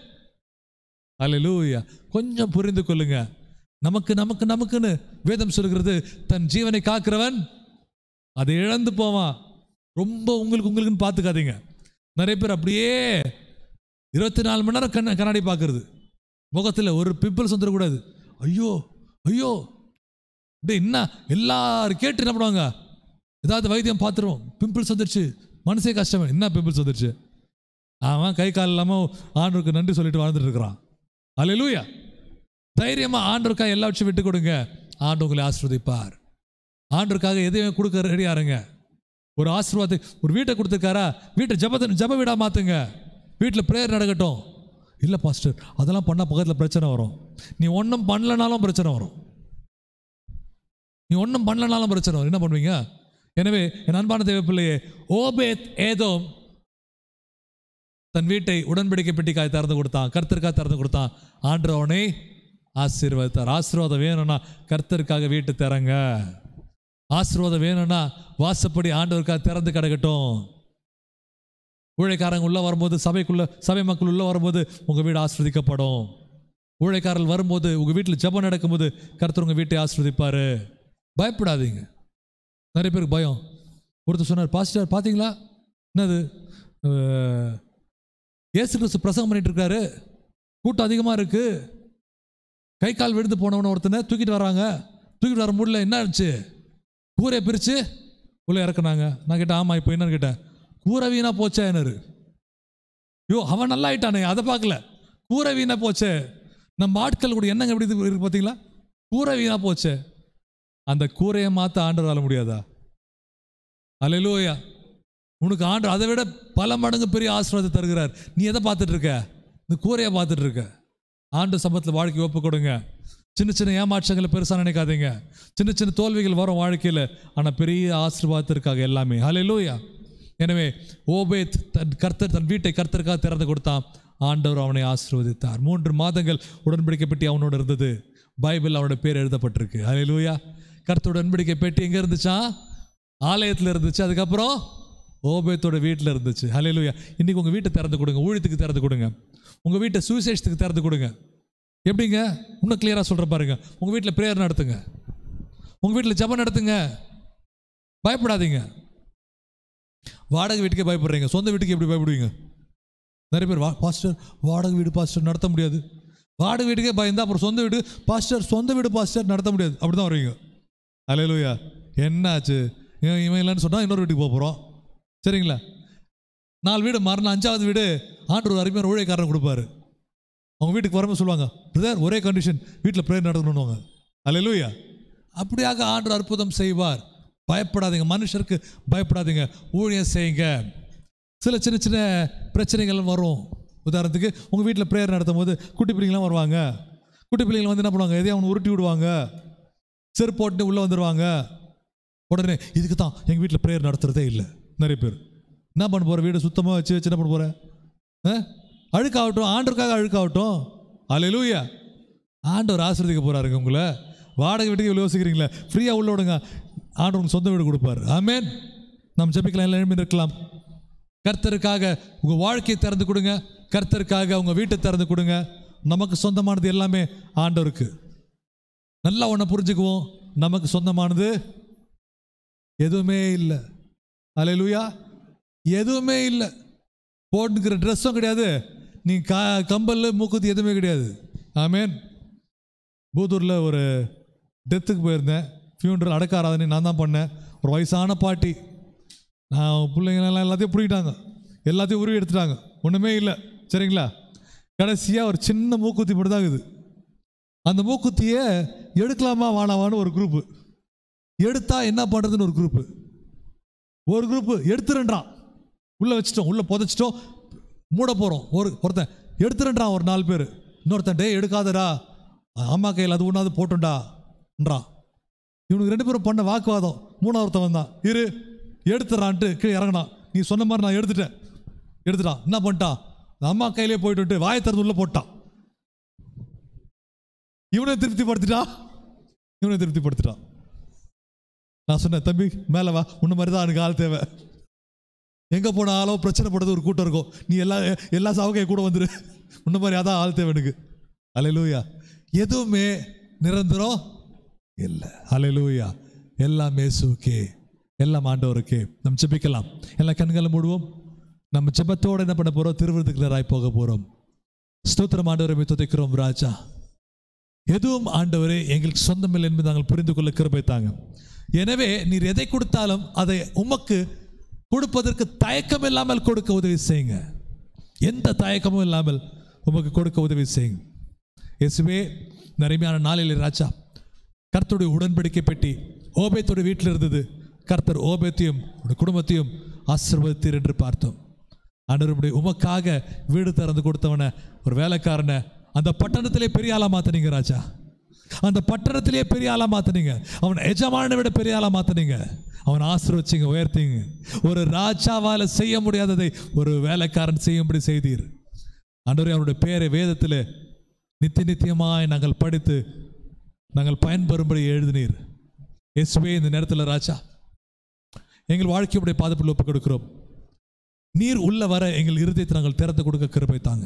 அல்லேலூயா கொஞ்சம் புரிந்து கொள்ளுங்க நமக்கு நமக்கு நமக்குன்னு வேதம் சொல்கிறது தன் ஜீவனை காக்கிறவன் அதை இழந்து போவான் ரொம்ப உங்களுக்கு உங்களுக்குன்னு பார்த்துக்காதீங்க நிறைய பேர் அப்படியே இருபத்தி நாலு மணி நேரம் கண்ண கண்ணாடி பார்க்கறது முகத்தில் ஒரு பிம்பிள்ஸ் வந்துடக்கூடாது ஐயோ ஐயோ அப்படியே என்ன எல்லாரும் கேட்டு என்ன பண்ணுவாங்க ஏதாவது வைத்தியம் பார்த்துருவோம் பிம்பிள்ஸ் வந்துருச்சு மனசே கஷ்டம் என்ன பிம்பிள்ஸ் வந்துருச்சு அவன் கை கால் இல்லாமல் ஆண்டவருக்கு நன்றி சொல்லிட்டு வாழ்ந்துட்டு இருக்கிறான் அல்லேலூயா தைரியமா ஆண்டவருக்காக எல்லா விஷயம் விட்டு கொடுங்க ஆண்டு உங்களை ஆசிர்வதிப்பார் ஆண்டவருக்காக எதையும் கொடுக்க ரெடியா இருங்க ஒரு ஆசீர்வாதத்தை ஒரு வீட்டை கொடுத்துருக்காரா வீட்டை ஜபத்தை ஜப வீடா மாத்துங்க வீட்டில் ப்ரேயர் நடக்கட்டும் இல்லை பாஸ்டர் அதெல்லாம் பண்ணால் பக்கத்தில் பிரச்சனை வரும் நீ ஒன்றும் பண்ணலனாலும் பிரச்சனை வரும் நீ ஒன்றும் பண்ணலனாலும் பிரச்சனை வரும் என்ன பண்ணுவீங்க எனவே என் அன்பான தேவ பிள்ளையே ஓபேத் ஏதோம் தன் வீட்டை உடன்படிக்கை பெட்டிக்காய் திறந்து கொடுத்தான் கர்த்தருக்காய் திறந்து கொடுத்தான் ஆண்டு அவனை ஆசீர்வதித்தார் ஆசீர்வாதம் வேணும்னா கர்த்தருக்காக வீட்டு திறங்க ஆசீர்வாதம் வேணும்னா வாசப்படி ஆண்டவருக்காக திறந்து கிடக்கட்டும் ஊழியக்காரங்க உள்ள வரும்போது சபைக்குள்ள சபை மக்கள் உள்ள வரும்போது உங்க வீடு ஆஸ்வதிக்கப்படும் ஊழியக்காரர்கள் வரும்போது உங்க வீட்டில் ஜெபம் நடக்கும்போது கர்த்தர் உங்க வீட்டை ஆஸ்வதிப்பாரு பயப்படாதீங்க நிறைய பேருக்கு பயம் ஒருத்தர் சொன்னார் பாஸ்டர் பார்த்தீங்களா என்னது அஹ், இயேசு கிறிஸ்து பிரசங்கம் பண்ணிட்டு இருக்காரு கூட்டம் அதிகமாக இருக்கு கை கால் விழுந்து போனவன ஒருத்தனை தூக்கிட்டு வராங்க தூக்கிட்டு வர முடியல என்ன ஆச்சு கூரையை பிரித்து உள்ளே இறக்குனாங்க நான் கேட்டேன் ஆமாம் இப்போ என்னன்னு கேட்டேன் கூரை வீணா போச்சே என்னரு யோ அவன் நல்லா ஆயிட்டானே அதை பார்க்கல கூரை வீணா போச்சே நம்ம ஆட்கள் கூட என்னங்க எப்படி இது இருக்கு பார்த்தீங்களா கூரை வீணா போச்சே அந்த கூரையை மாற்ற ஆண்டவரால முடியாதா அல்லேலூயா உனக்கு ஆண்டு அதை விட பல மடங்கு பெரிய ஆசீர்வாதத்தை தருகிறார் நீ எதை பார்த்துட்டு இருக்க இந்த கூரையை பார்த்துட்டு இருக்க ஆண்டு சம்பத்தில் வாழ்க்கை ஒப்பு கொடுங்க சின்ன சின்ன ஏமாற்றங்களை பெருசாக நினைக்காதீங்க சின்ன சின்ன தோல்விகள் வரும் வாழ்க்கையில் ஆனால் பெரிய ஆசீர்வாதத்திற்காக எல்லாமே ஹalleluya எனவே ஓபேத் தன் கர்த்தர் தன் வீட்டை கர்த்தருக்காக திறந்து கொடுத்தான் ஆண்டவர் அவனை ஆசீர்வதித்தார் மூன்று மாதங்கள் உடன்படிக்கை பெட்டி அவனோட இருந்தது பைபிள் அவனோட பேர் எழுதப்பட்டிருக்கு ஹalleluya கர்த்தரோட உடன்படிக்கை பெட்டி எங்கே இருந்துச்சா ஆலயத்தில் இருந்துச்சு அதுக்கப்புறம் ஓபேத்தோட வீட்டில் இருந்துச்சு ஹalleluya இன்னைக்கு உங்கள் வீட்டை திறந்து கொடுங்க ஊழியத்துக்கு திறந்து கொடுங்க உங்கள் வீட்டை சுவிசேஷத்துக்கு திறந்து கொடுங்க எப்படிங்க இன்னும் கிளியராக சொல்கிற பாருங்க உங்கள் வீட்டில் ப்ரேயர் நடத்துங்க உங்கள் வீட்டில் ஜெபம் நடத்துங்க பயப்படாதீங்க வாடகை வீட்டுக்கே பயப்படுறீங்க சொந்த வீட்டுக்கு எப்படி பயப்படுவீங்க நிறைய பேர் வா பாஸ்டர் வாடகை வீடு பாஸ்டர் நடத்த முடியாது வாடகை வீட்டுக்கே பயந்தா அப்புறம் சொந்த வீடு பாஸ்டர் சொந்த வீடு பாஸ்டர் நடத்த முடியாது அப்படி தான் வருவீங்க அலையலூயா என்னாச்சு இவன் இவன் இல்லைன்னு சொன்னால் இன்னொரு வீட்டுக்கு போக போகிறோம் சரிங்களா நாலு வீடு மாறின அஞ்சாவது வீடு ஆண்டு ஒரு அருமையான ஊழியக்காரன் கொடுப்பாரு அவங்க வீட்டுக்கு வரும்போது சொல்லுவாங்க பிரதர் ஒரே கண்டிஷன் வீட்டில் ப்ரேயர் நடத்தணும்னுவாங்க அல்லேலூயா அப்படியாக ஆண்டு அற்புதம் செய்வார் பயப்படாதீங்க மனுஷருக்கு பயப்படாதீங்க ஊழியம் செய்யுங்க சில சின்ன சின்ன பிரச்சனைகள் வரும் உதாரணத்துக்கு உங்கள் வீட்டில் ப்ரேயர் நடத்தும் போது குட்டி பிள்ளைங்களாம் வருவாங்க குட்டி பிள்ளைங்க வந்து என்ன பண்ணுவாங்க எதையும் அவனை உருட்டி விடுவாங்க செருப்பு போட்டு உள்ளே வந்துடுவாங்க உடனே இதுக்கு தான் எங்கள் வீட்டில் ப்ரேயர் நடத்துகிறதே இல்லை நிறைய பேர் என்ன பண்ண போகிற வீடு சுத்தமாக வச்சு வச்சு என்ன பண்ண போகிற அழுக்காகட்டும் ஆண்டருக்காக அழுக்காகட்டும் அல்லேலூயா ஆண்டவர் ஆசிரியக்க போகிறாருங்க உங்களை வாடகை வீட்டுக்கு இவ்வளோ யோசிக்கிறீங்களே ஃப்ரீயாக உள்ள விடுங்க ஆண்டவர் உங்களுக்கு சொந்த வீடு கொடுப்பாரு ஆமென் நம்ம ஜெபிக்கலாம் எல்லாம் எழுப்பி இருக்கலாம் கர்த்தருக்காக உங்கள் வாழ்க்கையை திறந்து கொடுங்க கர்த்தருக்காக உங்கள் வீட்டை திறந்து கொடுங்க நமக்கு சொந்தமானது எல்லாமே ஆண்டவருக்கு நல்லா ஒன்றை புரிஞ்சுக்குவோம் நமக்கு சொந்தமானது எதுவுமே இல்லை அலையலூயா எதுவுமே இல்லை போட்டுக்கிற ட்ரெஸ்ஸும் கிடையாது நீ கா கம்பல் மூக்குத்தி எதுவுமே கிடையாது ஆமேன் பூதூரில் ஒரு டெத்துக்கு போயிருந்தேன் ஃபியூனரல் அடக்க ஆராதனை நான் தான் பண்ணேன் ஒரு வயசான பாட்டி நான் பிள்ளைங்களெல்லாம் எல்லாத்தையும் பிடிக்கிட்டாங்க எல்லாத்தையும் உருவி எடுத்துட்டாங்க ஒன்றுமே இல்லை சரிங்களா கடைசியாக ஒரு சின்ன மூக்குத்தி மட்டும் தான் இருக்குது அந்த மூக்குத்தியை எடுக்கலாமா வானாவான்னு ஒரு குரூப்பு எடுத்தா என்ன பண்ணுறதுன்னு ஒரு குரூப்பு ஒரு குரூப்பு எடுத்துருன்றான் உள்ளே வச்சிட்டோம் உள்ளே புதைச்சிட்டோம் மூட போகிறோம் ஒரு ஒருத்தன் எடுத்துருன்றான் ஒரு நாலு பேர் இன்னொருத்தன் டேய் எடுக்காதடா அம்மா கையில் அது ஒன்றாவது போட்டுண்டான்றான் இவனுக்கு ரெண்டு பேரும் பண்ண வாக்குவாதம் மூணாவது வந்தான் இரு எடுத்துறான்ட்டு கீழே இறங்கினான் நீ சொன்ன மாதிரி நான் எடுத்துட்டேன் எடுத்துட்டான் என்ன பண்ணிட்டான் அம்மா கையிலே போயிட்டு வாயை திறந்து உள்ளே போட்டான் இவனை திருப்திப்படுத்திட்டான் இவனை திருப்திப்படுத்திட்டான் நான் சொன்னேன் தம்பி மேலே வா உன்ன மாதிரி தான் எனக்கு ஆள் தேவை எங்கே போனாலும் பிரச்சனை படுறது ஒரு கூட்டம் இருக்கும் நீ எல்லா எல்லா சாவுக்கையும் கூட வந்துரு உன்ன மாதிரி அதான் ஆள் தேவை எனக்கு அலையலூயா எதுவுமே நிரந்தரம் இல்லை அலையலூயா எல்லாம் மேசுக்கே எல்லாம் ஆண்டவருக்கே நம்ம ஜெபிக்கலாம் எல்லா கண்களை மூடுவோம் நம்ம ஜெபத்தோடு என்ன பண்ண போகிறோம் திருவிருதுக்குள்ளராய் போக போகிறோம் ஸ்தோத்திரம் ஆண்டவரை துதைக்கிறோம் ராஜா எதுவும் ஆண்டவரே எங்களுக்கு சொந்தமில்லை என்பதை நாங்கள் புரிந்து கொள்ள கிருபை தாங்க எனவே நீர் எதை கொடுத்தாலும் அதை உமக்கு கொடுப்பதற்கு தயக்கம் இல்லாமல் கொடுக்க உதவி செய்யுங்க எந்த தயக்கமும் இல்லாமல் உமக்கு கொடுக்க உதவி செய்யுங்க இயேசுவே நரிமையான நாளில் ராஜா கர்த்தருடைய உடன்படிக்கை பெட்டி ஓபேத்துடைய வீட்டில் இருந்தது கர்த்தர் ஓபேத்தையும் உடைய குடும்பத்தையும் ஆசீர்வதித்தீர் என்று பார்த்தோம் ஆண்டவருடைய உமக்காக வீடு திறந்து கொடுத்தவனை ஒரு வேலைக்காரனை அந்த பட்டணத்திலே பெரிய ஆளா மாத்தினீங்க ராஜா அந்த பட்டணத்திலே பெரிய ஆளா மாத்தினீங்க அவன் எஜமானை விட பெரிய ஆளா மாத்தினீங்க அவன் ஆசீர்வச்சிங்க உயர்த்தீங்க ஒரு ராஜாவால செய்ய முடியாததை ஒரு வேலைக்காரன் செய்யும்படி செய்தீர் ஆண்டவரே அவனுடைய பேரை வேதத்தில் நித்திய நித்தியமாய் நாங்கள் படித்து நாங்கள் பயன்பெறும்படி எழுதினீர் இயேசுவே இந்த நேரத்தில் ராஜா எங்கள் வாழ்க்கையுடைய பாதுகாப்பில் ஒப்புக் கொடுக்கிறோம் நீர் உள்ள வர எங்கள் இருதயத்தை நாங்கள் திறந்து கொடுக்க கிருபை தாங்க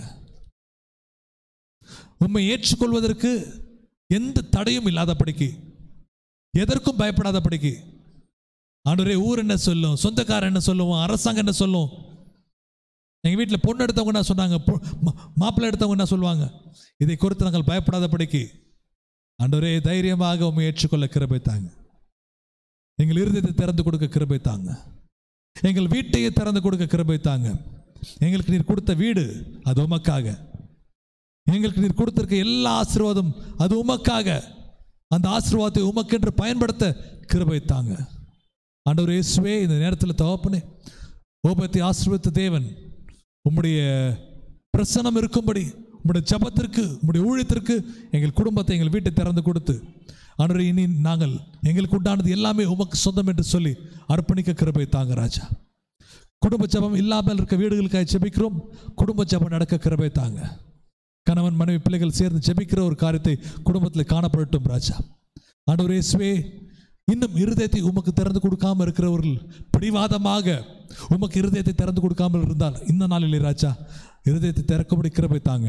உம்மை ஏற்றுக்கொள்வதற்கு எந்த தடையும் இல்லாதபடிக்கு எதற்கும் பயப்படாதபடிக்கு ஆண்டவரே ஊர் என்ன சொல்லும் சொந்தக்காரன் என்ன சொல்லுவோம் அரசாங்கம் என்ன சொல்லும் எங்கள் வீட்டில் பொண்ணு எடுத்தவங்க என்ன சொன்னாங்க பொ- மா- மாப்பிள்ளை எடுத்தவங்க என்ன சொல்லுவாங்க இதை குறித்து நாங்கள் பயப்படாதபடிக்கு ஆண்டவரே தைரியமாக உண்மை ஏற்றுக்கொள்ள கிருபை தாங்க எங்கள் இருதயத்தை திறந்து கொடுக்க கிருபை தாங்க எங்கள் வீட்டையே திறந்து கொடுக்க கிருபை தாங்க எங்களுக்கு நீர் கொடுத்த வீடு அது உமக்காக எங்களுக்கு நீர் கொடுத்திருக்க எல்லா ஆசீர்வாதம் அது உமக்காக அந்த ஆசீர்வாதத்தை உமக்கென்று பயன்படுத்த கிருபை தாங்க ஆண்டவர் இயேசுவே இந்த நேரத்தில் தகப்பனே ஓபத்தை ஆசீர்வதித்த தேவன் உம்முடைய பிரசனம் இருக்கும்படி உம்முடைய ஜபத்திற்கு உம்முடைய ஊழியத்திற்கு எங்கள் குடும்பத்தை எங்கள் வீட்டை திறந்து கொடுத்து ஆண்டவரே இனி நாங்கள் எங்களுக்கு உண்டானது எல்லாமே உமக்கு சொந்தம் என்று சொல்லி அர்ப்பணிக்க கிருபை தாங்க ராஜா குடும்ப ஜபம் இல்லாமல் இருக்க வீடுகளுக்காக ஜெபிக்கிறோம் குடும்ப ஜபம் நடக்க கிருபை தாங்க கணவன் மனைவி பிள்ளைகள் சேர்ந்து ஜெபிக்கிற ஒரு காரியத்தை குடும்பத்தில் காணப்படட்டும் ராஜா ஆண்டவர் இயேசுவே இன்னும் இருதயத்தை உமக்கு திறந்து கொடுக்காம இருக்கிறவர்கள் பிடிவாதமாக உமக்கு இருதயத்தை திறந்து கொடுக்காமல் இருந்தால் இந்த நாளிலே ராஜா இருதயத்தை திறக்கும்படி கிருபை தாங்க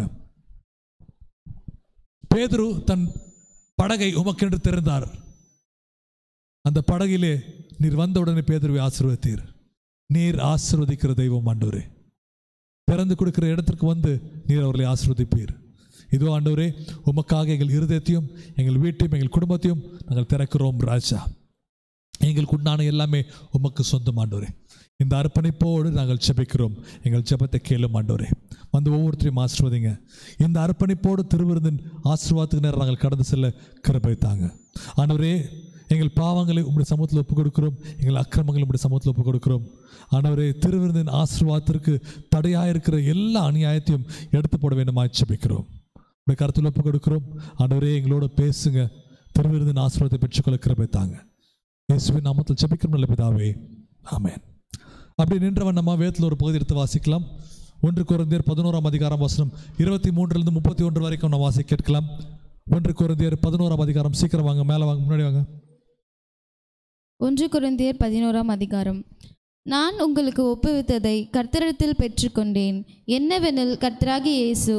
பேதுரு தன் படகை உமக்கென்று திறந்தார் அந்த படகிலே நீர் வந்த உடனே பேதுருவை ஆசீர்வதித்தீர் நீர் ஆசீர்வதிக்கிற தெய்வம் ஆண்டவரே திறந்து கொடுக்கிற இடத்திற்கு வந்து நீர் அவர்களை ஆசீர்வதிப்பீர் இதோ ஆண்டவரே உமக்காக எங்கள் இருதயத்தையும் எங்கள் வீட்டையும் எங்கள் குடும்பத்தையும் நாங்கள் திறக்கிறோம் ராஜா எங்களுக்கு உண்டான எல்லாமே உமக்கு சொந்தம் ஆண்டவரே இந்த அர்ப்பணிப்போடு நாங்கள் ஜெபிக்கிறோம் எங்கள் ஜெபத்தை கேளும் ஆண்டவரே வந்து ஒவ்வொருத்தரையும் ஆசீர்வதிங்க இந்த அர்ப்பணிப்போடு திருவிருந்தின் ஆசீர்வாதத்துக்கு நேரம் நாங்கள் கடந்து செல்ல கிருபை தாங்க ஆண்டவரே எங்கள் பாவங்களை உங்களுடைய சமூகத்தில் ஒப்புக் கொடுக்கிறோம் எங்கள் அக்கிரமங்களை உங்களுடைய சமூகத்தில் ஒப்புக் கொடுக்கிறோம் ஆண்டவரே திருவிருந்தின் ஆசீர்வாதத்திற்கு தடையாக இருக்கிற எல்லா அநியாயத்தையும் எடுத்து போட வேண்டுமா ஜெபிக்கிறோம் உடைய கருத்தில் ஒப்புக் கொடுக்கிறோம் ஆண்டவரே எங்களோட பேசுங்க திருவிருந்தின் ஆசீர்வாதத்தை பெற்றுக்கொள்ள கிருபை தாங்க இயேசுவின் நாமத்தில் ஜெபிக்கிறோம் நல்ல பிதாவே ஆமென் அப்படி நின்றவன் நம்ம வேதத்தில் ஒரு பகுதி எடுத்து வாசிக்கலாம் ஒன்று குறைந்தர் பதினோராம் அதிகாரம் வசனம் இருபத்தி மூன்றிலிருந்து முப்பத்தி ஒன்று வரைக்கும் நம்ம வாசி கேட்கலாம் ஒன்று குறைந்தர் பதினோராம் அதிகாரம் சீக்கிரம் வாங்க மேலே வாங்க முன்னாடி வாங்க ஒன்று குருந்தியர் பதினோராம் அதிகாரம் நான் உங்களுக்கு ஒப்புவித்ததை கர்த்தரிடத்தில் பெற்றுக்கொண்டேன் என்னவெனில் கர்த்தராகிய இயேசு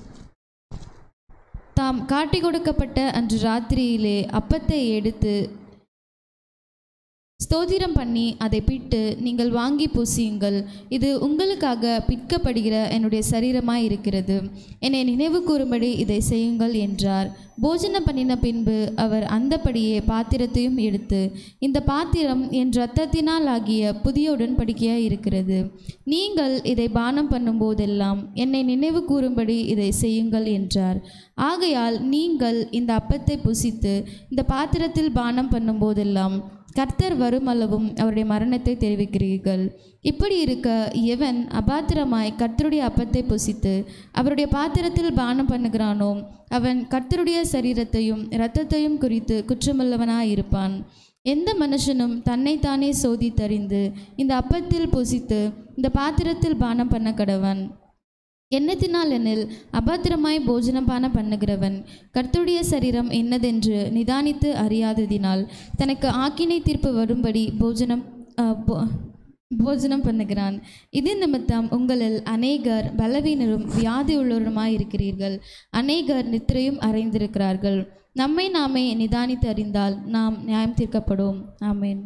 தாம் காட்டிக் கொடுக்கப்பட்ட அன்று ராத்திரியிலே அப்பத்தை எடுத்து ஸ்தோத்திரம் பண்ணி அதை பிட்டு நீங்கள் வாங்கி பூசியுங்கள் இது உங்களுக்காக பிற்கப்படுகிற என்னுடைய சரீரமாய் இருக்கிறது என்னை நினைவு கூறும்படி இதை செய்யுங்கள் என்றார் போஜனம் பண்ணின பின்பு அவர் அந்தபடியே பாத்திரத்தையும் எடுத்து இந்த பாத்திரம் என் இரத்தத்தினால் ஆகிய புதிய உடன்படிக்கையாய் இருக்கிறது நீங்கள் இதை பானம் பண்ணும்போதெல்லாம் என்னை நினைவு கூறும்படி இதை செய்யுங்கள் என்றார் ஆகையால் நீங்கள் இந்த அப்பத்தை புசித்து இந்த பாத்திரத்தில் பானம் பண்ணும்போதெல்லாம் கர்த்தர் வருமளவும் அவருடைய மரணத்தை தெரிவிக்கிறீர்கள் இப்படி இருக்க எவன் அபாத்திரமாய் கர்த்தருடைய அப்பத்தை புசித்து அவருடைய பாத்திரத்தில் பானம் பண்ணுகிறானோ அவன் கர்த்தருடைய சரீரத்தையும் இரத்தத்தையும் குறித்து குற்றமுள்ளவனாய் இருப்பான் எந்த மனுஷனும் தன்னைத்தானே சோதித்தறிந்து இந்த அப்பத்தில் புசித்து இந்த பாத்திரத்தில் பானம் பண்ண கடவன் எண்ணத்தினால் எனில் அபாத்திரமாய் போஜனபான பண்ணுகிறவன் கர்த்தருடைய சரீரம் என்னதென்று நிதானித்து அறியாததினால் தனக்கு ஆக்கினை தீர்ப்பு வரும்படி போஜனம் ஆ, போ- போஜனம் பண்ணுகிறான் இது நிமித்தம் உங்களில் அநேகர் பலவீனரும் வியாதி உள்ளவருமாய் இருக்கிறீர்கள் அநேகர் நித்திரையும் அறைந்திருக்கிறார்கள் நம்மை நாமே நிதானித்து அறிந்தால் நாம் நியாயம் தீர்க்கப்படும் ஆமென்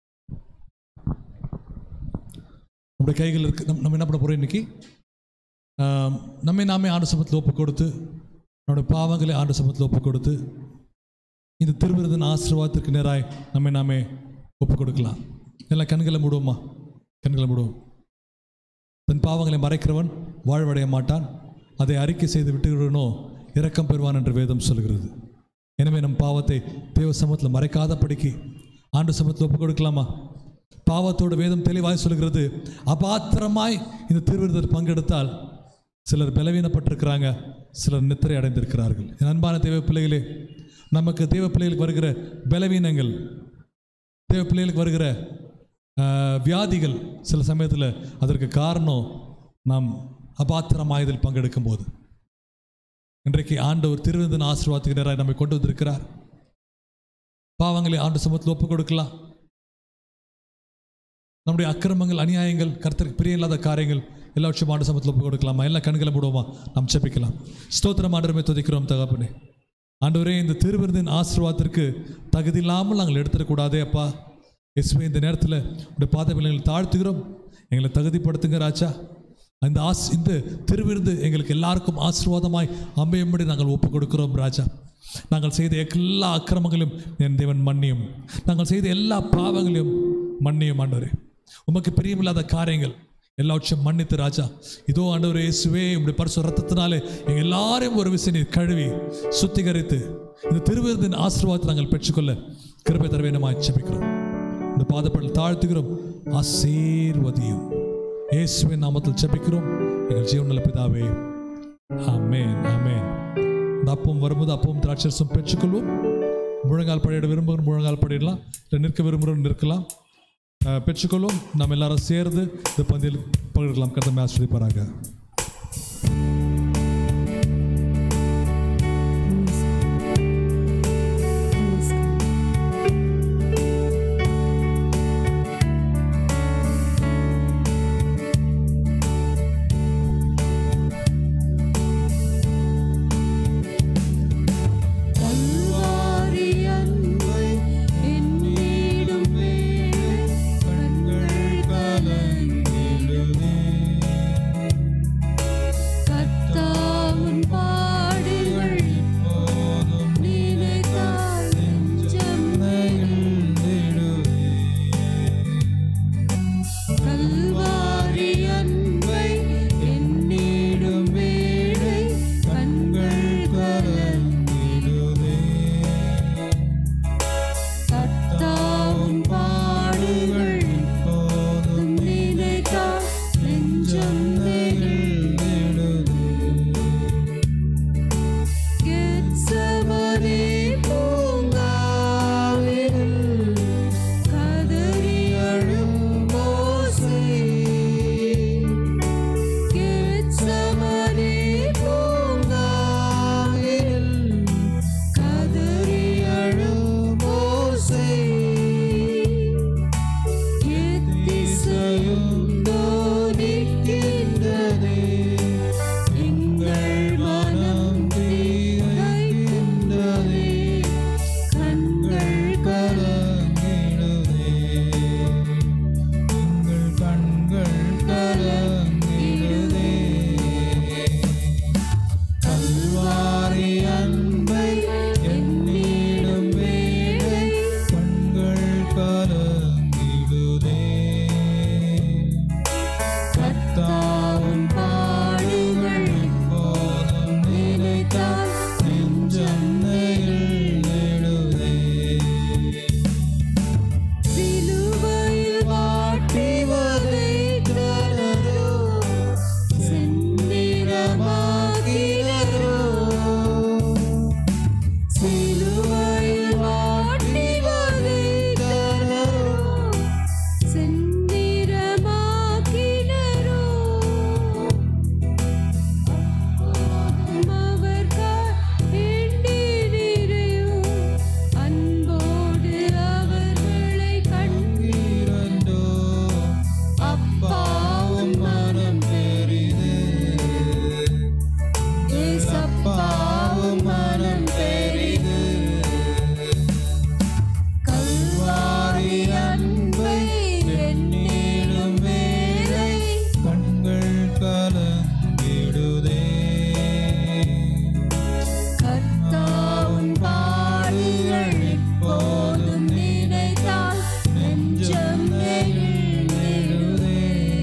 நம்முடைய கைகள் இருக்கு நம்ம நம்ம என்ன பண்ண போகிறோம் இன்னைக்கு ஆம், நம்மை நாமே ஆண்டு சமத்தில் ஒப்பு கொடுத்து நம்முடைய பாவங்களை ஆண்டு சமத்தில் ஒப்பு கொடுத்து இந்த திருவிருந்தின் ஆசீர்வாதத்திற்கு நேராய் நம்மை நாமே ஒப்பு கொடுக்கலாம் எல்லாம் கண்களை மூடுவோமா கண்களை மூடுவோம் தன் பாவங்களை மறைக்கிறவன் வாழ்வடைய மாட்டான் அதை அறிக்கை செய்து விட்டுகிறவனோ இரக்கம் பெறுவான் என்று வேதம் சொல்கிறது எனவே நம் பாவத்தை தேவ சமூகத்தில் மறைக்காதபடிக்கு ஆண்டு சமூகத்தில் ஒப்பு கொடுக்கலாமா பாவத்தோடு வேதம் தெளிவாய் சொல்கிறது அபாத்திரமாய் இந்த திருவிருந்தர் பங்கெடுத்தால் சிலர் பலவீனப்பட்டிருக்கிறாங்க சிலர் நித்திரை அடைந்திருக்கிறார்கள் என் அன்பான தேவ பிள்ளைகளே நமக்கு தேவ பிள்ளைகளுக்கு வருகிற பலவீனங்கள் தேவ பிள்ளைகளுக்கு வருகிற ஆஹ், வியாதிகள் சில சமயத்தில் அதற்கு காரணம் நாம் அபாத்திரமாயதில் பங்கெடுக்கும் போது இன்றைக்கு ஆண்டவர் திருவிருந்தின் ஆசீர்வாதத்துக்கு நேராக நம்மை கொண்டு வந்திருக்கிறார் பாவங்களை ஆண்டு சமூகத்தில் ஒப்புக் கொடுக்கலாம் நம்முடைய அக்கிரமங்கள் அநியாயங்கள் கர்த்தருக்கு பிரிய இல்லாத காரியங்கள் எல்லாவற்றையும் ஆண்டு சமூகத்தில் ஒப்புக் கொடுக்கலாமா எல்லாம் கண்களை மூடுவோமா நாம் செப்பிக்கலாம் ஸ்தோத்திரம் ஆண்டவரமே துதிக்கிறோம் தகப்பனே ஆண்டவரே இந்த திருவிருந்தின் ஆசீர்வாதத்திற்கு தகுதி இல்லாமல் நாங்கள் எடுத்துடக்கூடாதே அப்பா இயேசுவே இந்த நேரத்தில் உடைய பாதங்களை எங்களை தாழ்த்துகிறோம் எங்களை தகுதிப்படுத்துங்க ராஜா அந்த ஆஸ் இந்த திருவிருந்து எங்களுக்கு எல்லாருக்கும் ஆசீர்வாதமாய் அமையும்படி நாங்கள் ஒப்புக் கொடுக்கிறோம் ராஜா நாங்கள் செய்த எல்லா அக்கிரமங்களையும் என் தேவன் மன்னியும் நாங்கள் செய்த எல்லா பாவங்களையும் மன்னியும் ஆண்டவரே உமக்கு பிரியமில்லாத காரியங்கள் எல்லாவற்றையும் மன்னித்து ராஜா இதோ ஆண்டவரே இயேசுவே உடைய பரிசு ரத்தத்தினாலே எங்கள் எல்லாரையும் ஒரு விசை நீர் கழுவி சுத்திகரித்து இந்த திருவிருந்தின் ஆசீர்வாதத்தை நாங்கள் பெற்றுக்கொள்ள கிருபை தர வேண்டுமாய் ஜெபிக்கிறோம் இந்த பாதப்படல் தாழ்த்துகிறோம் ஆசீர்வதியும் இயேசுவின் நாமத்தில் ஜெபிக்கிறோம் எங்கள் ஜீவனில் பிதாவே ஆமென் ஆமென் இந்த அப்பம் வரும்போது அப்பவும் திராட்சரசம் பெற்றுக்கொள்வோம் முழங்கால் படியிட விரும்புகிற முழங்கால் படியிடலாம் இல்லை நிற்க விரும்புகிறோம் நிற்கலாம் அஹ், பெற்றுக்கொள்வோம் நாம் எல்லாரும் சேர்ந்து இந்த பந்தியில் பகிர்லாம் கருத்தை ஆசிரியப்பாராக கல்வாரி அன்பை என்னிடம் வேலை கண்கள் கலங்கிடுதே கர்த்தாவின் பாடுகள் இப்போதும் நினைத்தால் நெஞ்சம் நெகிழ்ந்திடுதே கல்வாரி அன்பை என்னிடம் வேலை கண்கள் கலங்கிடுதே கர்த்தாவின் பாடுகள் இப்போதும் நினைத்தால் நெஞ்சம் நெகிழ்ந்திடுதே கெத்சமனே பூங்காவில் கதறி அழும் மோசே கெத்சமனே பூங்காவில் கதறி அழும் மோசே எத்திசையும் தோனிக்கின்றதே எங்கள் மனம் தீரைக்கின்றதே கண்கள் கலங்கிடுதே எங்கள் கண்கள் கலங்கிடுதே கல்வாரி அன்பை என்னிடம் வேலை கண்கள் கலங்கிடுதே கர்த்தாவின் பாடுகள் இப்போதும் நினைத்தால் நெஞ்சம் நெகிழ்ந்திடுதே சிலுவையில் வாட்டி வதைத்தனரோ செந்நிறமாக்கினரோ சிலுவையில் வாட்டி வதைத்தனரோ செந்நிறமாக்கினரோ அவர்கள் எண்ணினரையோ அன்போடு அவர்களை கண்டீரண்டோ அப்பாவும் மனம் பெரிது ஏசப்பாவும் மனம் பெரிது கல்வாரி அன்பை என்னிடும் வேலை கண்கள் கலங்கிடுதே கர்த்தாவின் பாடுகள் எப்போதும் நினைத்தால் நெஞ்சம் நெகிழ்ந்திடுதே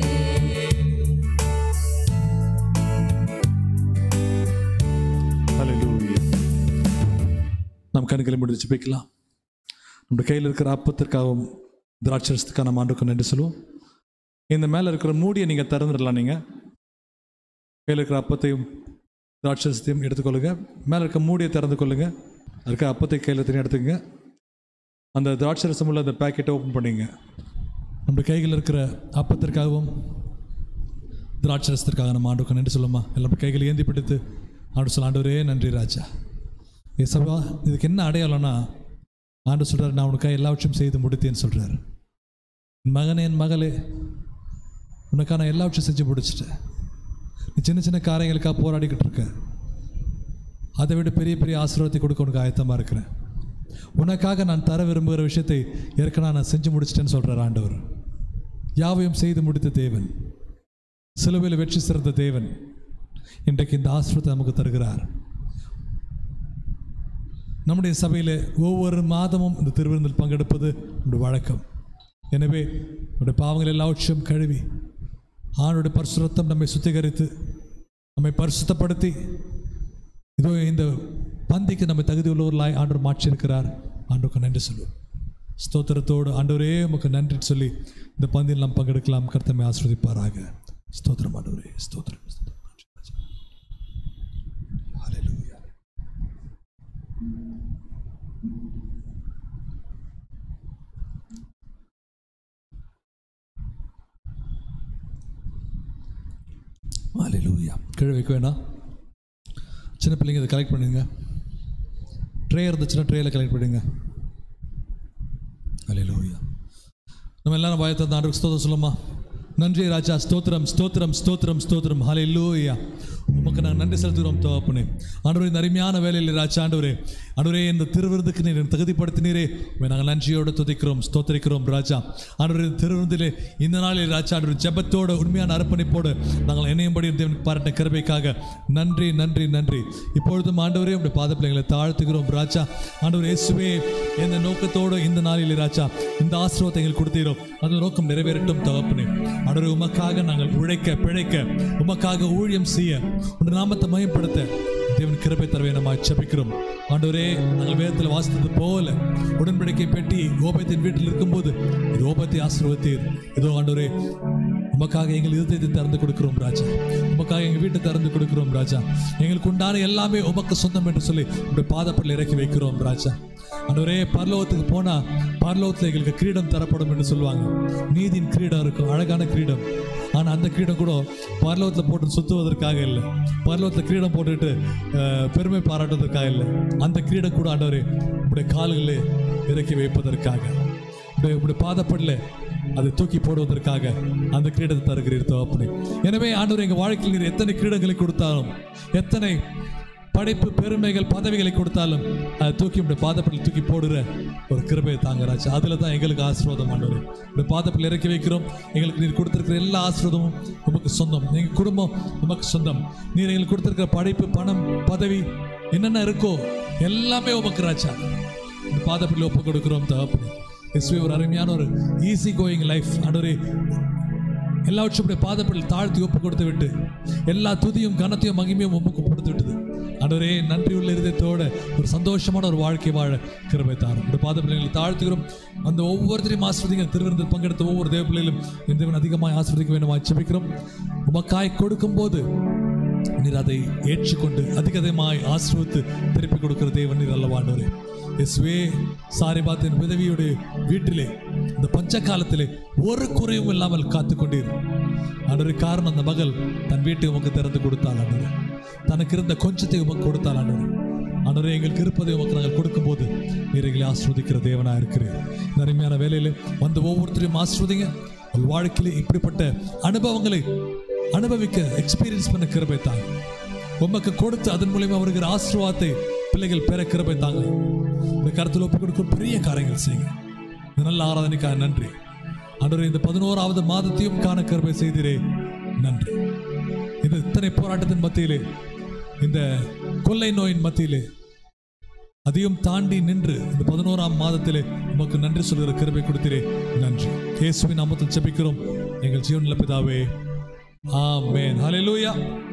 Hallelujah. நம் கண்களை முடிச்சு வைக்கலாம் நம்முடைய கையில் இருக்கிற அப்பத்திற்காகவும் திராட்சரசத்துக்காக நம்ம ஆண்டுக்கு நன்றி சொல்லுவோம் இந்த மேலே இருக்கிற மூடியை நீங்கள் திறந்துடலாம் நீங்கள் கையில் இருக்கிற அப்பத்தையும் திராட்சரசத்தையும் எடுத்துக்கொள்ளுங்க மேலே இருக்க மூடியை திறந்து கொள்ளுங்க இருக்க அப்பத்தை கையில் தனி எடுத்துக்கங்க அந்த திராட்சரசம் உள்ள அந்த பேக்கெட்டை ஓப்பன் பண்ணிங்க நம்முடைய கையில் இருக்கிற அப்பத்திற்காகவும் திராட்சரசத்திற்காக நம்ம ஆண்டுக்கு நன்றி சொல்லுமா எல்லாரும் கைகளை ஏந்தி பிடித்து ஆண்டு சொல்ல ஆண்டவரே நன்றி ராஜா ஏசப்பா இதுக்கு என்ன அடையாளம்னா ஆண்டு சொல்கிறார் நான் உனக்காக எல்லாவற்றையும் செய்து முடித்தேன்னு சொல்கிறார் என் மகனே என் மகளே உனக்காக நான் எல்லாவற்றையும் செஞ்சு முடிச்சிட்டேன் நீ சின்ன சின்ன காரியங்களுக்காக போராடிக்கிட்டு இருக்க அதை விட பெரிய பெரிய ஆசீர்வாதத்தை கொடுக்க உனக்கு ஆயத்தமாக இருக்கிறேன் உனக்காக நான் தர விரும்புகிற விஷயத்தை ஏற்கனவே நான் செஞ்சு முடிச்சிட்டேன்னு சொல்கிறார் ஆண்டவர் யாவையும் செய்து முடித்த தேவன் சிலுவையில் வெற்றி சிறந்த தேவன் இன்றைக்கு இந்த ஆசீர்வாதத்தை நமக்கு தருகிறார் நம்முடைய சபையில் ஒவ்வொரு மாதமும் இந்த திருவிருந்தில் பங்கெடுப்பது நம்முடைய வழக்கம் எனவே நம்முடைய பாவங்கள் எல்லாவற்றையும் கழுவி ஆணுடைய பரிசுரத்தம் நம்மை சுத்திகரித்து நம்மை பரிசுத்தப்படுத்தி இதோ இந்த பந்திக்கு நம்ம தகுதி உள்ளவர்களாய் ஆண்டவர் மாற்றியிருக்கிறார் ஆண்டவருக்கு நன்றி சொல்லுவோம் ஸ்தோத்திரத்தோடு ஆண்டவரே உமக்கு நன்றி சொல்லி இந்த பந்தியில் நாம் பங்கெடுக்கலாம் கர்த்தமை ஆஸ்வதிப்பாராக ஸ்தோத்திரம் ஆண்டவரே ஸ்தோத்திரம் ஸ்தோத்திரம். ஹalleluya ஹalleluya கீழே வைக்க வேணாம் சின்ன பிள்ளைங்க இதை கலெக்ட் பண்ணுங்க ட்ரே இருந்துச்சுன்னா ட்ரேயில் கலெக்ட் பண்ணுங்க ஹalleluya நம்ம எல்லாரும் வாயத்தை அந்த ஆண்டுக்கு ஸ்தோத்திரம் சொல்லுமா நன்றி ராஜா ஸ்தோத்திரம் ஸ்தோத்திரம் ஸ்தோத்திரம் ஸ்தோத்திரம் ஹalleluya உமக்கு நாங்கள் நன்றி செலுத்துகிறோம் தகப்பனே ஆண்டவரே இந்த அருமையான வேலையில் ராஜா ஆண்டவரே ஆண்டவரே இந்த திருவிருந்துக்கு நீர் என்னை தகுதிப்படுத்தினீரே உம்மை நாங்கள் நன்றியோடு துதிக்கிறோம் ஸ்தோத்திரிக்கிறோம் ராஜா ஆண்டவரே இந்த திருவிருந்திலே இந்த நாளில் ராஜா ஆண்டவர் ஜெபத்தோடு உண்மையான அர்ப்பணிப்போடு நாங்கள் இணையும்படி தேவனுக்கு பாராட்ட கிருபைக்காக நன்றி நன்றி நன்றி இப்பொழுதும் ஆண்டவரே உடைய பாத பிள்ளைகளை தாழ்த்துகிறோம் ராஜா ஆண்டவர் இயேசுவே எந்த நோக்கத்தோடு இந்த நாளில் ராஜா இந்த ஆசீர்வாதத்தை எங்களுக்கு கொடுத்தீரோ அந்த நோக்கம் நிறைவேறட்டும் தகப்பனே ஆண்டவரே உமக்காக நாங்கள் உழைக்க பிழைக்க உமக்காக ஊழியம் செய்ய உன் நாமத்தை மயப்படுத்த தேவன் கிருபை தரவே நம்ம ஜெபிக்கிறோம் ஆண்டவரே நாங்கள் வேதத்தில் வாசித்தது போல உடன்படிக்கை பெட்டி ஓபத்தின் வீட்டில் இருக்கும்போது இது ஓபத்தை ஆசீர்வத்தீர் இதோ ஆண்டவரே உமக்காக எங்கள் இருதயத்தை திறந்து கொடுக்கிறோம் ராஜா உமக்காக எங்கள் வீட்டை திறந்து கொடுக்கிறோம் ராஜா எங்களுக்கு உண்டான எல்லாமே உமக்கு சொந்தம் என்று சொல்லி உடைய பாதப்படில் இறக்கி வைக்கிறோம் ராஜா ஆண்டவரே பரலோகத்துக்கு போனா பரலோகத்தில் எங்களுக்கு கிரீடம் தரப்படும் என்று சொல்லுவாங்க நீதியின் கிரீடம் இருக்கும் அழகான கிரீடம் ஆனா அந்த கிரீடம் கூட பரலோகத்தில் போட்டு சுத்துவதற்காக இல்லை பரலோகத்தில் கிரீடம் போட்டுட்டு அஹ், பெருமை பாராட்டுவதற்காக இல்லை அந்த கிரீடம் கூட ஆண்டவரே உடைய கால்களிலே இறக்கி வைப்பதற்காக உடைய உடைய பாதப்படல அதை தூக்கி போடுவதற்காக அந்த கிரீடத்தை தருகிறீர் தகப்பனே எனவே ஆண்டவர் எங்கள் வாழ்க்கையில் நீர் எத்தனை கிரீடங்களை கொடுத்தாலும் எத்தனை படைப்பு பெருமைகள் பதவிகளை கொடுத்தாலும் அதை தூக்கி உடைய பாதப்படில் தூக்கி போடுற ஒரு கிருபையை தாங்க ராஜா அதில் தான் எங்களுக்கு ஆசீர்வாதம் ஆண்டவர் உடைய பாதப்படில் இறக்கி வைக்கிறோம் எங்களுக்கு நீர் கொடுத்திருக்கிற எல்லா ஆசீர்வாதமும் உமக்கு சொந்தம் எங்கள் குடும்பம் உமக்கு சொந்தம் நீர் எங்களுக்கு கொடுத்திருக்கிற படைப்பு பணம் பதவி என்னென்ன இருக்கோ எல்லாமே உமக்கு ராஜா இந்த பாதப்படியில் ஒப்பு கொடுக்கிறோம் தகப்பனே இயேசுவே ஒரு அருமையான ஒரு ஈஸி கோயிங் லைஃப் ஆண்டவரே எல்லாவற்றையும் பாதப்படில் தாழ்த்தி ஒப்பு கொடுத்து விட்டு எல்லா துதியும் கனத்தையும் மகிமையும் ஒப்புக்கு கொடுத்து விட்டது ஆண்டவரே நன்றியுள்ள இருதயத்தோட ஒரு சந்தோஷமான ஒரு வாழ்க்கை வாழ கிருபை தாரும் இந்த பாதப்பிள்ளைகளை தாழ்த்துகிறோம் அந்த ஒவ்வொருத்தரையும் ஆசிர்வதிங்க திருவிருந்தில் பங்கெடுத்த ஒவ்வொரு தேவ பிள்ளைகளும் இந்த தேவன் அதிகமாக ஆசிர்வதிக்க வேண்டும் ஜெபிக்கிறோம் உமக்காய் கொடுக்கும்போது நீர் அதை ஏற்றுக்கொண்டு அதிக அதிகமாய் ஆசிர்வத்து திருப்பி கொடுக்கிற தேவன் நீர் அல்லவாண்டவரே இயேசுவே சாரிபாத்தின் விதவியுடைய வீட்டிலே இந்த பஞ்ச காலத்திலே ஒரு குறையும் இல்லாமல் காத்து கொண்டீர் ஆண்டவரே காரணம் அந்த மகள் தன் வீட்டை உமக்கு திறந்து கொடுத்தாள் ஆண்டவரே தனக்கு இருந்த கொஞ்சத்தை உமக்கு கொடுத்தாள் ஆண்டவரே ஆண்டவரே எங்களுக்கு இருப்பதை உமக்கு நாங்கள் கொடுக்கும்போது நீர் எங்களை ஆஸ்வதிக்கிற தேவனாக இருக்கிறீர் இந்த அருமையான வேலையில வந்து ஒவ்வொருத்தரையும் ஆஸ்வதிங்க உங்கள் வாழ்க்கையிலே இப்படிப்பட்ட அனுபவங்களை அனுபவிக்க எக்ஸ்பீரியன்ஸ் பண்ண கிருபை தாங்க உமக்கு கொடுத்து அதன் மூலியமா வருகிற ஆசீர்வாதத்தை பிள்ளைகள் பெற கிருபை தாங்க இந்த கருத்தில் ஒப்பு கொடுக்கும் பெரிய காரியங்கள் செய்யுங்க இந்த நல்ல ஆராதனைக்காக நன்றி ஆண்டவரே இந்த பதினோராவது மாதத்தையும் காண கிருபை செய்தீரே நன்றி இந்த இத்தனை போராட்டத்தின் மத்தியிலே இந்த கொள்ளை நோயின் மத்தியிலே அதையும் தாண்டி நின்று இந்த பதினோராம் மாதத்திலே உமக்கு நன்றி சொல்கிற கிருபை கொடுத்தீரே நன்றி இயேசுவின் நாமத்தில் ஜெபிக்கிறோம் எங்கள் ஜீவனில் பிதாவே ஆமென் ஹalleluya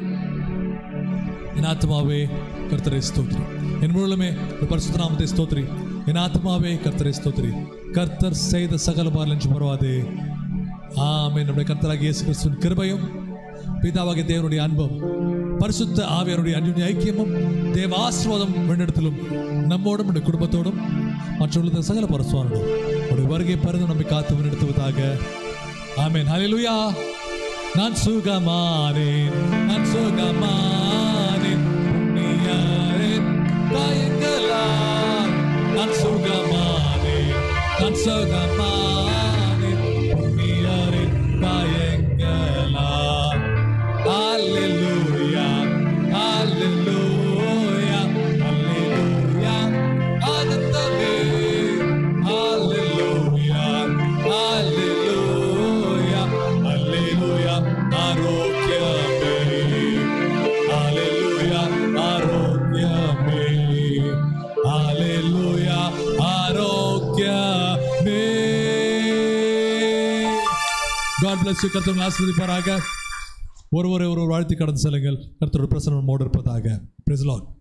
என் ஆத்மாவே கர்த்தரை ஸ்தோத்ரி என் முழுமே இந்த பரிசுத்த நாமத்தை ஸ்தோத்ரி என் ஆத்மாவே கர்த்தரை ஸ்தோத்ரி கர்த்தர் செய்த சகல பாரல் என்று மறவாதே ஆமென் நம்முடைய கர்த்தராகிய இயேசு கிறிஸ்துவின் கிருபையும் பிதாவாகிய தேவனுடைய அன்பும் பரிசுத்த ஆவியருடைய அன்பின் ஐக்கியமும் தேவ ஆசீர்வாதம் வெண்ணிடத்திலும் நம்மோடும் நம்முடைய குடும்பத்தோடும் மற்றவர்களுக்கு சகல பரசுவானோடும் உடைய வருகை பருந்து நம்மை காத்து முன்னெடுத்துவதாக ஆமென் ஹalleluya நான் சுகமானேன் நான் சுகமானேன் நான் சுகமானேன் நான் சுகமானேன் புண்ணியரின் பயங்களா Hallelujah, hallelujah, hallelujah. ஆனந்தமே. Hallelujah, hallelujah, hallelujah. ஆரோக்கியமே. Hallelujah, ஆரோக்கியமே. Hallelujah, ஆரோக்கியமே. God bless you. கர்த்தர் ஆசிர்வதிப்பாராக ஒருவரை ஒரு வாழ்த்தி கடந்து செல்லுங்கள் கர்த்தரோட பிரசனம் மோடு இருப்பதாக Praise the Lord.